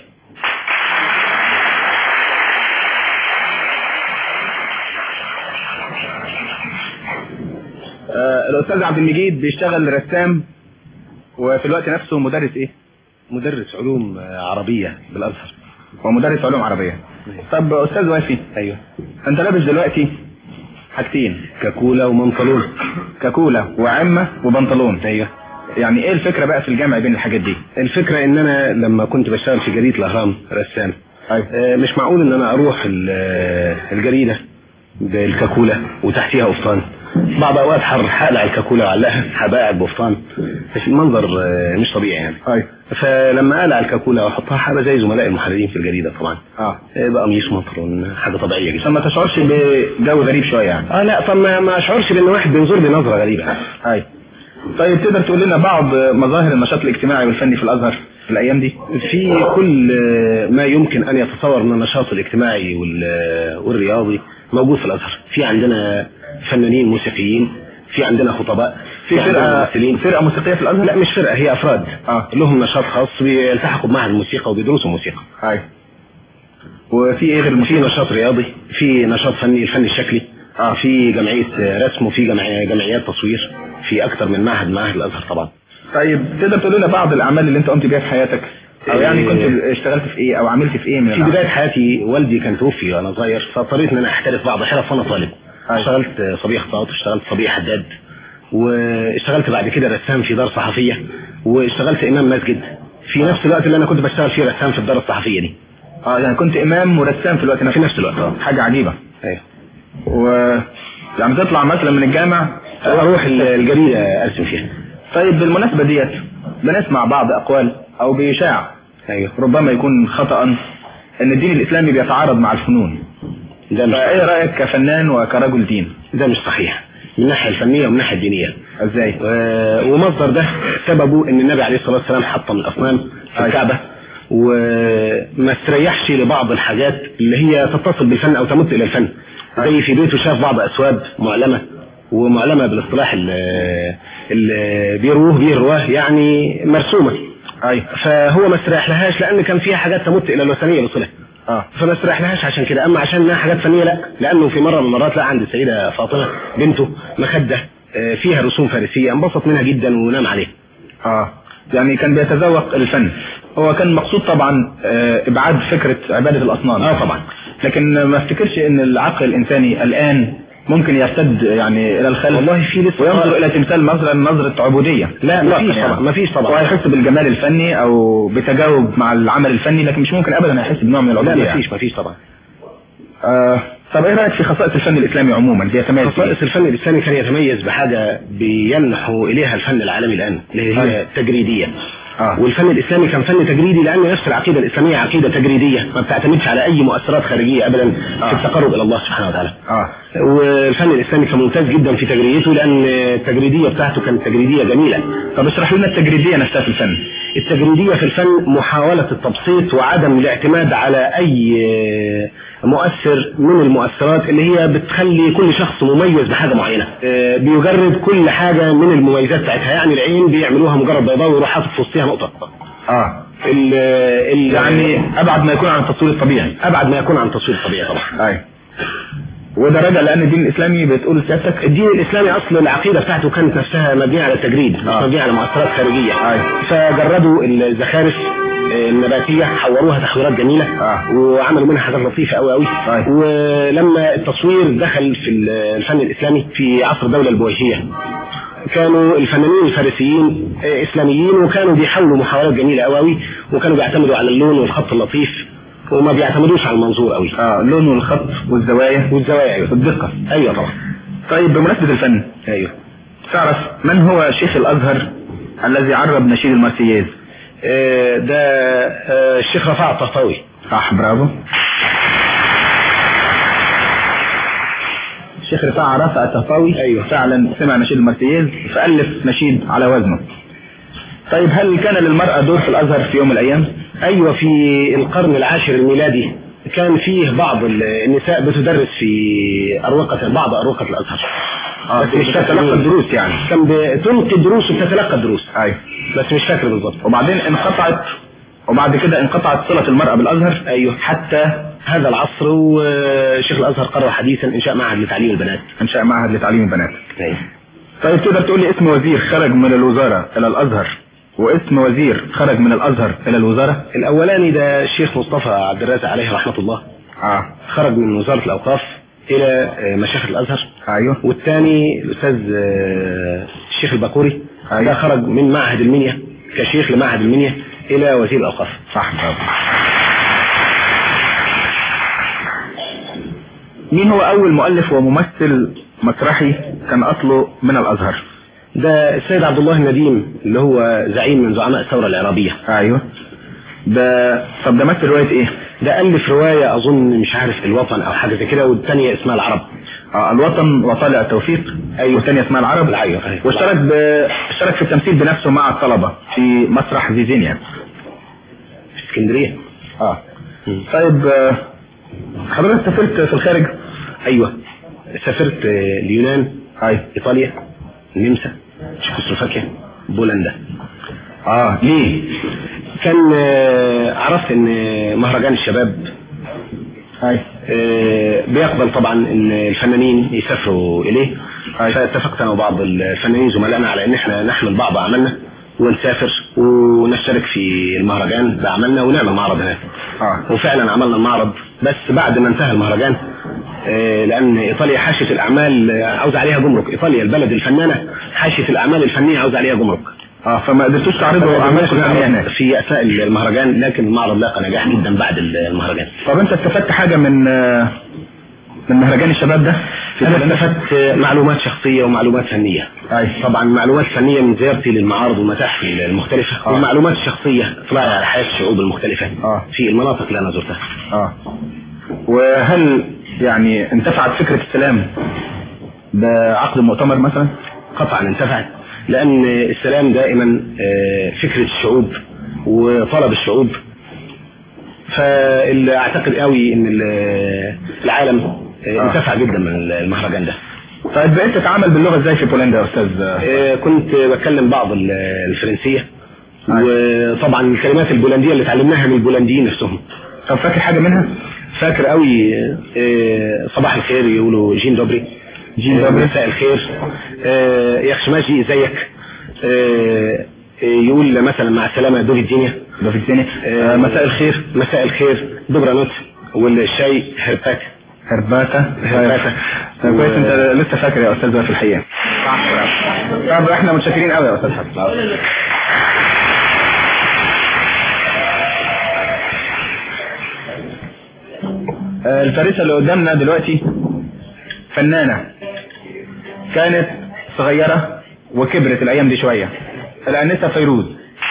آه الاستاذ عبد المجيد بيشتغل رسام وفي الوقت نفسه مدرس ايه مدرس علوم عربية بالازهر ومدرس علوم عربيه طب استاذ وافي ايوه انت لابس دلوقتي حاجتين كاكولا ومنطلون كاكولا وعمه وبنطلون ايوه يعني ايه الفكره بقى في الجمع بين الحاجات دي الفكرة ان انا لما كنت بشتغل في جريدة الاهرام رسام ايوه آه، مش معقول ان انا اروح ال- آه، الجريدة بالكاكولا وتحتيها قفطان بعض اوقات حر هقلع الكاكولا وعلقها هبقى قاعد بقفطان بس المنظر آه، مش طبيعي يعني ايوه فلما اقلع الكاكولا واحطها هبقى زي زملاء المحررين في الجريدة طبعا اه آه، بقى قميص مطرون حاجة طبيعية جدا عشان ما تشعرش بجو غريب شويه يعني اه لا طب ما ما اشعرش بان واحد بينظر لي نظرة غريبة ايوه طيب تقدر تقول لنا بعض مظاهر النشاط الاجتماعي والفني في الازهر في الايام دي في كل ما يمكن ان يتصور من النشاط الاجتماعي وال- والرياضي موجود في الازهر في عندنا فنانين موسيقيين في عندنا خطباء في عندنا فرقه ممثلين فرقه موسيقيه في الازهر لا مش فرقه هي افراد اه لهم نشاط خاص بيلتحقوا بمعهد الموسيقى وبيدرسوا موسيقى ايوه وفي ايه غير في الموسيقى نشاط رياضي في نشاط فني الفن الشكلي آه. في جمعيه رسم وفي جمعية جمعيات تصوير في اكتر من معهد معهد الازهر طبعا طيب تقدر تقول لنا بعض الاعمال اللي انت قمت بيها في حياتك او يعني إيه. كنت اشتغلت في ايه او عملت في ايه من في الأعمال؟ بداية حياتي والدي كان توفي وانا صغير فاضطريت ان انا احترف بعض حرف وانا طالب أيوة. اشتغلت صبي خطاط واشتغلت صبي حداد واشتغلت بعد كده رسام في دار صحفية واشتغلت امام مسجد في نفس الوقت اللي انا كنت بشتغل فيه رسام في الدار الصحفية دي اه يعني كنت امام ورسام في الوقت نفسه في نفس الوقت اه حاجه عجيبه ايوه و يعني تطلع مثلا من الجامع اروح ال- الجريدة ارسم فيها طيب بالمناسبه ديت بنسمع بعض اقوال او بيشاع ايوه ربما يكون خطأ ان الدين الاسلامي بيتعارض مع الفنون ده مش فايه رايك كفنان وكرجل دين ده مش صحيح من الناحية الفنية ومن الناحية الدينية ازاي و- ومصدر ده سببه ان النبي عليه الصلاة والسلام حطم الاصنام في أيوة. الكعبة وما استريحش لبعض الحاجات اللي هي تتصل بالفن او تمت الى الفن زي في بيته شاف بعض اسواب معلمة ومعلمة بالاصطلاح اللي اللي بيروه بيه الرواه يعني مرسومة ايوه فهو ما استريح لهاش لان كان فيها حاجات تمت الى الوثنية بصلة اه فما استريحلهاش عشان كده اما عشان انها حاجات فنيه لا لانه في مره من المرات لقى عند السيده فاطمه بنته مخده آه، فيها رسوم فارسيه انبسط منها جدا ونام عليها اه يعني كان بيتذوق الفن هو كان مقصود طبعا آه، ابعاد فكره عباده الاصنام اه طبعا لكن ما افتكرش ان العقل الانساني الان ممكن يرتد يعني الى الخلف والله في لسه وينظر الى تمثال مثلا نظره عبوديه لا إطلاقاً مفيش طبعا مفيش طبعا وهيحس بالجمال الفني او بتجاوب مع العمل الفني لكن مش ممكن ابدا يحس بنوع من لا العبوديه يعني. مفيش مفيش طبعا آه طب ايه رايك في خصائص الفن الاسلامي عموما بيتميز في إيه؟ خصائص الفن الاسلامي كان يتميز بحاجه بيلنحوا اليها الفن العالمي الان اللي هي أيوة. التجريديه اه والفن الاسلامي كان فن تجريدي لان نفس العقيده الاسلاميه عقيده تجريديه ما بتعتمدش على اي مؤثرات خارجيه ابدا آه. في التقرب الى الله سبحانه وتعالى اه والفن الاسلامي كان ممتاز جدا في تجريديته لان التجريديه بتاعته كانت تجريديه جميله طب اشرح لنا التجريديه نفسها في الفن التجريدية في الفن محاولة التبسيط وعدم الاعتماد على أي مؤثر من المؤثرات اللي هي بتخلي كل شخص مميز بحاجة معينة آه، بيجرد كل حاجة من المميزات بتاعتها يعني العين بيعملوها مجرد بيضاء ويروح حاطط في وسطها نقطة اه ال ال يعني ابعد ما يكون عن التصوير الطبيعي أبعد ما يكون عن التصوير الطبيعي طبعا ايوه وده راجع لان الدين الاسلامي بتقول سيادتك الدين الإسلامي أصل العقيدة بتاعته كانت نفسها مبنية على التجريد مش آه. مبنية على مؤثرات خارجية أيوة. فجردوا الزخارف آه، النباتية حوروها تحويرات جميلة آه. وعملوا منها حاجات لطيفة قوي قوي أيوة. ولما التصوير دخل في الفن الإسلامي في عصر الدولة البويهية كانوا الفنانين الفارسيين آه، إسلاميين وكانوا بيحاولوا محاولات جميلة قوي قوي وكانوا بيعتمدوا على اللون والخط اللطيف وما بيعتمدوش على المنظور قوي اه اللون والخط والزوايا والزوايا أيوة والدقه أيوة طبعا طيب بمناسبه الفن أيوة تعرف من هو شيخ الازهر الذي عرب نشيد المارسييز آه، ده آه، الشيخ رفاع الطهطاوي صح برافو الشيخ رفاعة رفع الطهطاوي أيوة. فعلا سمع نشيد المارسييز فألف نشيد على وزنه طيب هل كان للمرأة دور في الأزهر في يوم من الأيام؟ ايوه في القرن العاشر الميلادي كان فيه بعض ال- النساء بتدرس في اروقه بعض اروقه الازهر آه، بس مش بتتلقى تتلقى الدروس يعني. كان بتلقي الدروس وبتتلقى الدروس أيوة بس مش فاكر بالظبط وبعدين انقطعت وبعد كده انقطعت صلة المرأة بالازهر ايوه حتى هذا العصر وشيخ الازهر قرر حديثا انشاء معهد لتعليم البنات انشاء معهد لتعليم البنات ايوه طيب تقدر تقول لي اسم وزير خرج من الوزارة الى الازهر واسم وزير خرج من الازهر الى الوزارة الاولاني ده الشيخ مصطفى عبد الرازق عليه رحمه الله اه خرج من وزاره الاوقاف الى آه، مشايخ الازهر ايوه والثاني الاستاذ آه، الشيخ الباكوري أيوة. ده خرج من معهد المنيا كشيخ لمعهد المنيا الى وزير الاوقاف صح برافو مين هو اول مؤلف وممثل مسرحي كان اصله من الازهر ده السيد عبد الله النديم اللي هو زعيم من زعماء الثوره العربيه ايوه ده طب ده مثل رواية ايه ده الف روايه اظن مش عارف الوطن او حاجه زي كده والثانيه اسمها العرب آه الوطن وطالع التوفيق أيوة. والثانية اسمها العرب ايوه ايوه واشترك ب... اشترك في التمثيل بنفسه مع الطلبة في مسرح زيزينيا في اسكندريه اه طيب آه، حضرتك سافرت في الخارج ايوه سافرت آه، اليونان اي ايطاليا النمسا تشيكوسلوفاكيا بولندا اه ليه كان آه، عرفت ان مهرجان الشباب اي آه، بيقبل طبعا ان الفنانين يسافروا اليه أي. فاتفقت انا وبعض الفنانين زملائنا على ان احنا نحمل بعض اعمالنا ونسافر ونشترك في المهرجان باعمالنا ونعمل معرض هناك اه وفعلا عملنا المعرض بس بعد ما انتهى المهرجان آه، لان ايطاليا حاشيه الاعمال آه، عاوز عليها جمرك ايطاليا البلد الفنانه حاشيه الاعمال الفنيه عاوز عليها جمرك اه فما قدرتوش تعرضوا اعمالكم الفنية هناك في اثناء المهرجان لكن المعرض لاقى نجاح جدا بعد المهرجان طب انت استفدت حاجة من آه، من مهرجان الشباب ده في انا بولندا؟ استفدت معلومات شخصيه ومعلومات فنيه اي طبعا معلومات فنيه من زيارتي للمعارض والمتاحف المختلفه آه. والمعلومات الشخصيه اطلاعي على حياه الشعوب المختلفه آه. في المناطق اللي انا زرتها اه وهل يعني انتفعت فكرة السلام بعقد مؤتمر مثلا قطعا انتفعت لان السلام دائما آه، فكره الشعوب وطلب الشعوب فاللي اعتقد قوي ان ال- العالم آه، آه. انتفع جدا من المهرجان ده طيب بقيت تتعامل باللغة ازاي في بولندا يا استاذ آه، كنت بتكلم بعض ال- الفرنسيه أيوة. وطبعا الكلمات البولنديه اللي اتعلمناها من البولنديين نفسهم طب فاكر حاجة منها فاكر قوي آه، صباح الخير يقولوا جين دوبري جين آه، دوبري. مساء الخير آه، يا خشماجي ازيك آه، آه، يقول مثلا مع السلامه دوفي الدنيا ده في الثاني آه، مساء الخير مساء الخير دوبرا نوت والشاي هرباك هرباتا هرباتا. طيب كويس و- انت لسه فاكر يا استاذ بقى في الحقيقة طب احنا متشكرين قوي يا استاذ حسن آه، الفارسة اللي قدامنا دلوقتي فنانة كانت صغيرة وكبرت الأيام دي شوية الآنسة فيروز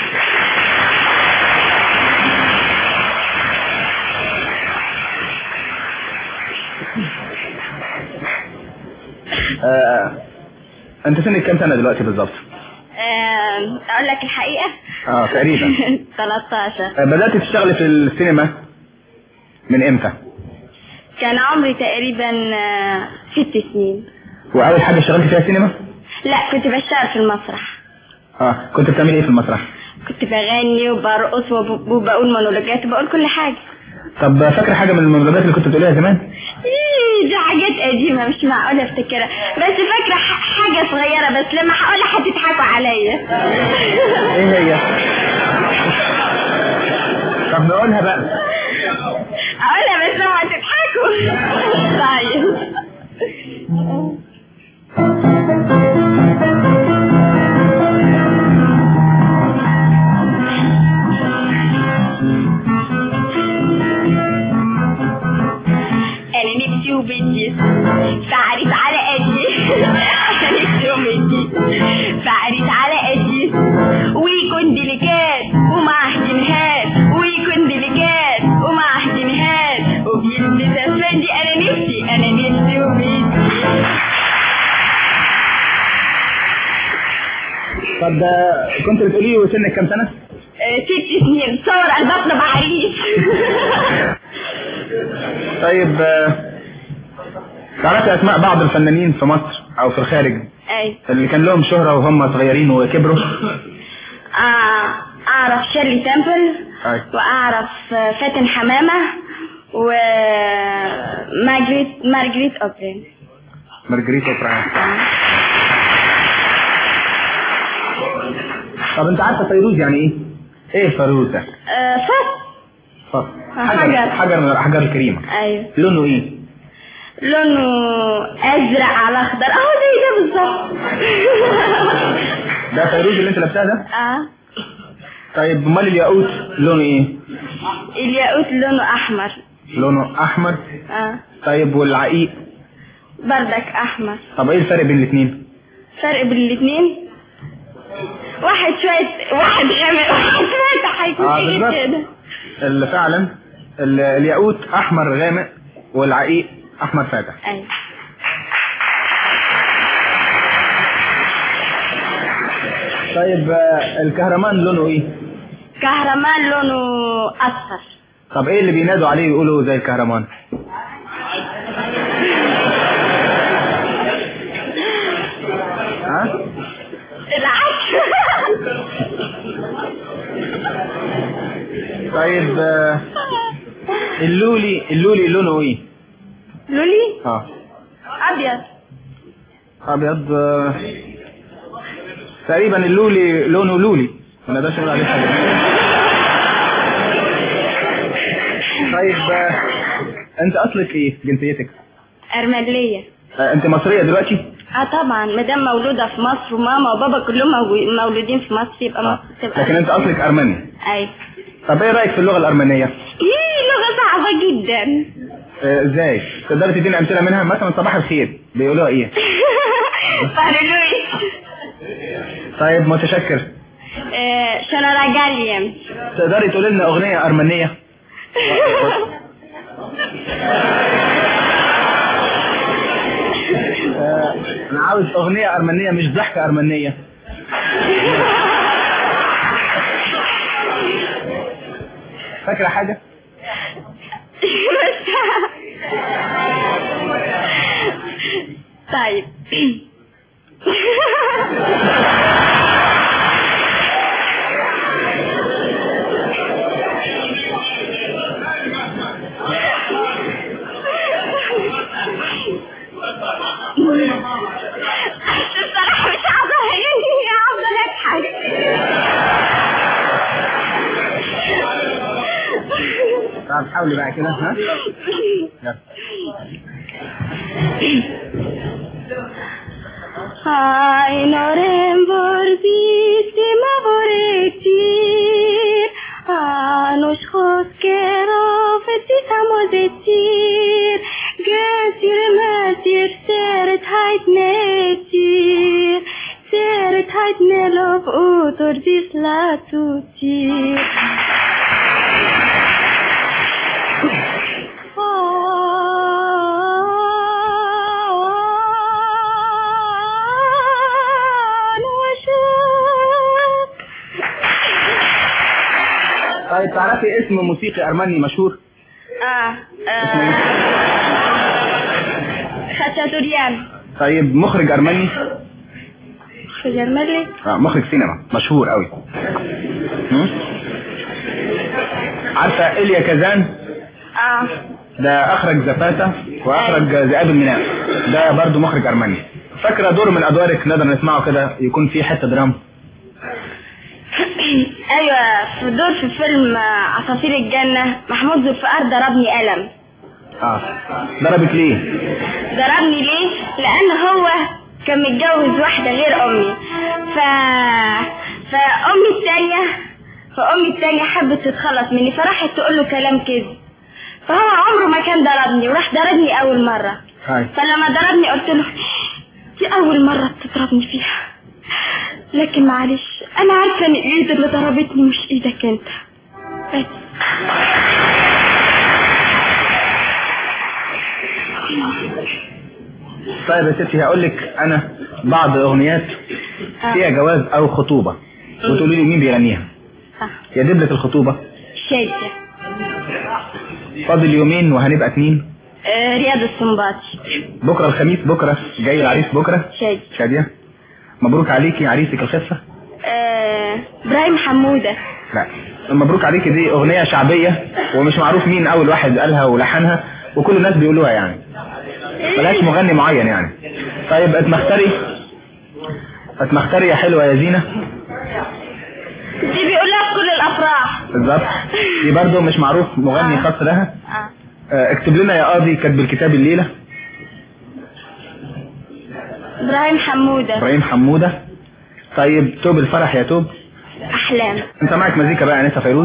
آه، أنت سنك كام سنة دلوقتي بالظبط؟ آم، اقول لك الحقيقة اه تقريبا 13 آه، بدأت تشتغلي في السينما من امتى؟ كان عمري تقريبا آه، ست سنين وأول حاجة اشتغلت فيها سينما؟ لا كنت بشتغل في المسرح اه كنت بتعملي ايه في المسرح؟ كنت بغني وبرقص وب- وبقول مونولوجات وبقول كل حاجة طب فاكرة حاجة من المونولوجات اللي كنت بتقوليها زمان؟ إيه، دي حاجات قديمة مش معقولة افتكرها بس فاكرة ح- حاجة صغيرة بس لما هقولها هتضحكوا عليا ايه هي؟ طب نقولها بقى اقولها بس لما هتضحكوا طيب انا نفسي وبنتي فعريس على قدي انا نفسي وبنتي فعريس على قدي ويكون ديليكات ومعاه جنيهات ويكون ديليكات ومعاه جنيهات وبيلبس اسفندي انا نفسي انا نفسي وبنتي طب ده كنت بتقولي وسنك كام سنة؟ آه، ست سنين صور قلبنا بعريس طيب آه، تعرفي اسماء بعض الفنانين في مصر او في الخارج اي اللي كان لهم شهرة وهم صغيرين وكبروا؟ آه، اعرف شيرلي تمبل أي. واعرف آه، فاتن حمامة و مارجريت مارجريت اوبرين مارجريت اوبرا طب انت عارفه فيروز يعني ايه؟ ايه فيروز ده؟ آه، فات فصل حجر. حجر حجر من الاحجار الكريمه ايوه لونه ايه؟ لونه ازرق على اخضر اهو زي ده بالظبط ده فيروز اللي انت لابسها ده؟ اه طيب امال الياقوت لونه ايه؟ الياقوت لونه احمر لونه احمر اه طيب والعقيق بردك احمر طب ايه الفرق بين الاثنين؟ فرق بين الاثنين واحد شوية واحد غامق واحد فاتح هيكون آه، ايه بالظبط. كده اللي فعلا ال- الياقوت احمر غامق والعقيق احمر فاتح ايوه طيب آه، الكهرمان لونه ايه؟ كهرمان لونه اصفر طب ايه اللي بينادوا عليه يقولوا زي الكهرمان؟ ها؟ العكس طيب آه، اللولي اللولي لونه ايه؟ لولي اه ابيض ابيض آه، تقريبا اللولي لونه لولي ما نقدرش نقول عليه حاجه طيب آه، انت اصلك ايه جنسيتك ارملية آه، انت مصريه دلوقتي اه طبعا مدام مولودة في مصر وماما وبابا كلهم مو- مولودين في مصر يبقى مصر تبقى لكن انت اصلك ارمني ايوه طب ايه رايك في اللغه الارمنيه ايه لغة صعبة جدا آه، ازاي تقدري تديني امثله منها مثلا صباح الخير بيقولوها ايه فارلوي طيب متشكر شنراجاليم تقدري تقولي لنا اغنيه ارمنيه آه، انا عاوز اغنيه ارمنيه مش ضحكه ارمنيه فاكره حاجه طيب الصراحة مش عارفة هي عارفة اضحك طب حاولي بقى كده ها يلا. Ai, norem vorbisima vorecir, Anuș hoskero vețita mozețir, Găsir măsir seret hait nețir, Seret hait nelov utor dis la tuțir. طيب تعرفي اسم موسيقي ارمني مشهور آه آه خاتشاتوريان طيب مخرج ارمني خجر ملي آه مخرج سينما مشهور قوي هم؟ عارفه إليا كازان آه ده اخرج زفاتا واخرج ذئاب الميناء ده برضو مخرج ارمني فاكره دور من ادوارك نقدر نسمعه كده يكون فيه حته درام ايوه في دور في فيلم آه، عصافير الجنة محمود ذوالفقار ضربني قلم اه ضربك ليه ضربني ليه؟ لأن هو كان متجوز واحدة غير أمي ف... فأمي التانية فأمي التانية حبت تتخلص مني فراحت تقول له كلام كذب فهو عمره ما كان ضربني وراح ضربني أول مرة هاي فلما ضربني قلت له دي أول مرة تضربني فيها لكن معلش أنا عارفة إن الإيد اللي ضربتني مش إيدك أنت بس طيب يا ستي هقول لك انا بعض اغنيات فيها جواز او خطوبه وتقولي لي مين بيغنيها آه. يا دبلة الخطوبه شادية فاضل يومين وهنبقى اتنين آه، رياض السنباطي بكره الخميس بكره جاي العريس بكره شادية شاديه مبروك عليكي عريسك الخفه آه، ابراهيم حمودة لا مبروك عليك دي اغنية شعبية ومش معروف مين اول واحد قالها ولحنها وكل الناس بيقولوها يعني ملهاش مغني معين يعني طيب اتمختري اتمختري يا حلوة يا زينة دي بيقولها في كل الافراح بالظبط دي برضو مش معروف مغني خاص لها آه. آه، اكتب لنا يا قاضي كاتب الكتاب الليلة ابراهيم حمودة ابراهيم حمودة طيب توب الفرح يا توب احلام انت معك مزيكا بقى يا انسه فيروز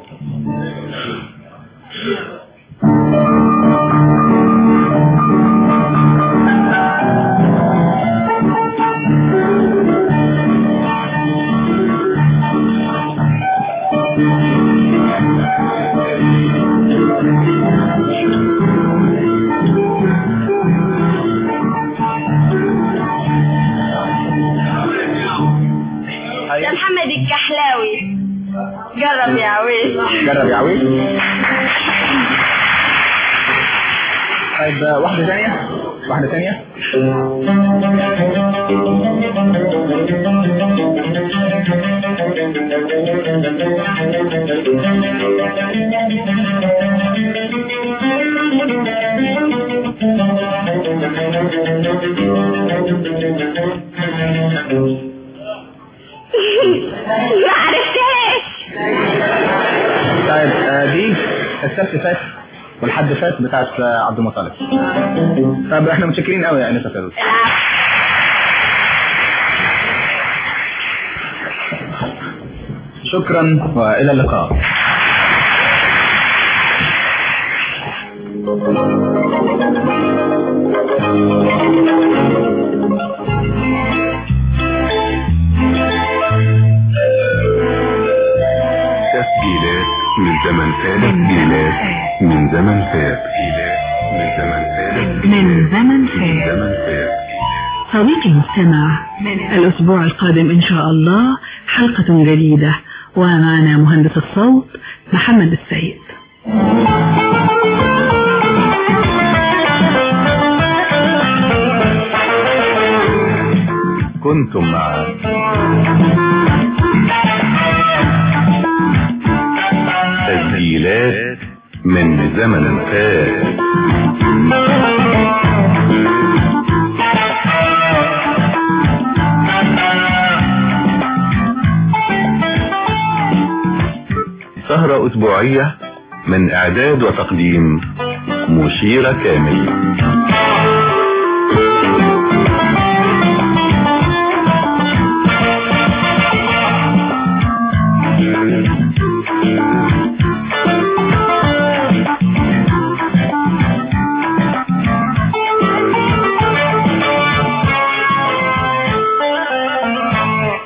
ده محمد الكحلاوي جرب يا عويس جرب يا عويل طيب آه، واحدة ثانية واحدة ثانية ما عرفتهاش طيب آه، دي السبت فات والحد فات بتاعت آه، عبد المطلب طب احنا متشكرين قوي يا انسه فيروز شكرا والى اللقاء تسجيلات من زمن فات تسجيلات من زمن فات تسجيلات من زمن فات من زمن من فات زمن فات صديقي المستمع الأسبوع القادم إن شاء الله حلقة جديدة ومعنا مهندس الصوت محمد السيد كنتم مع تسجيلات من زمن فات سهرة أسبوعية من إعداد وتقديم مشيرة كامل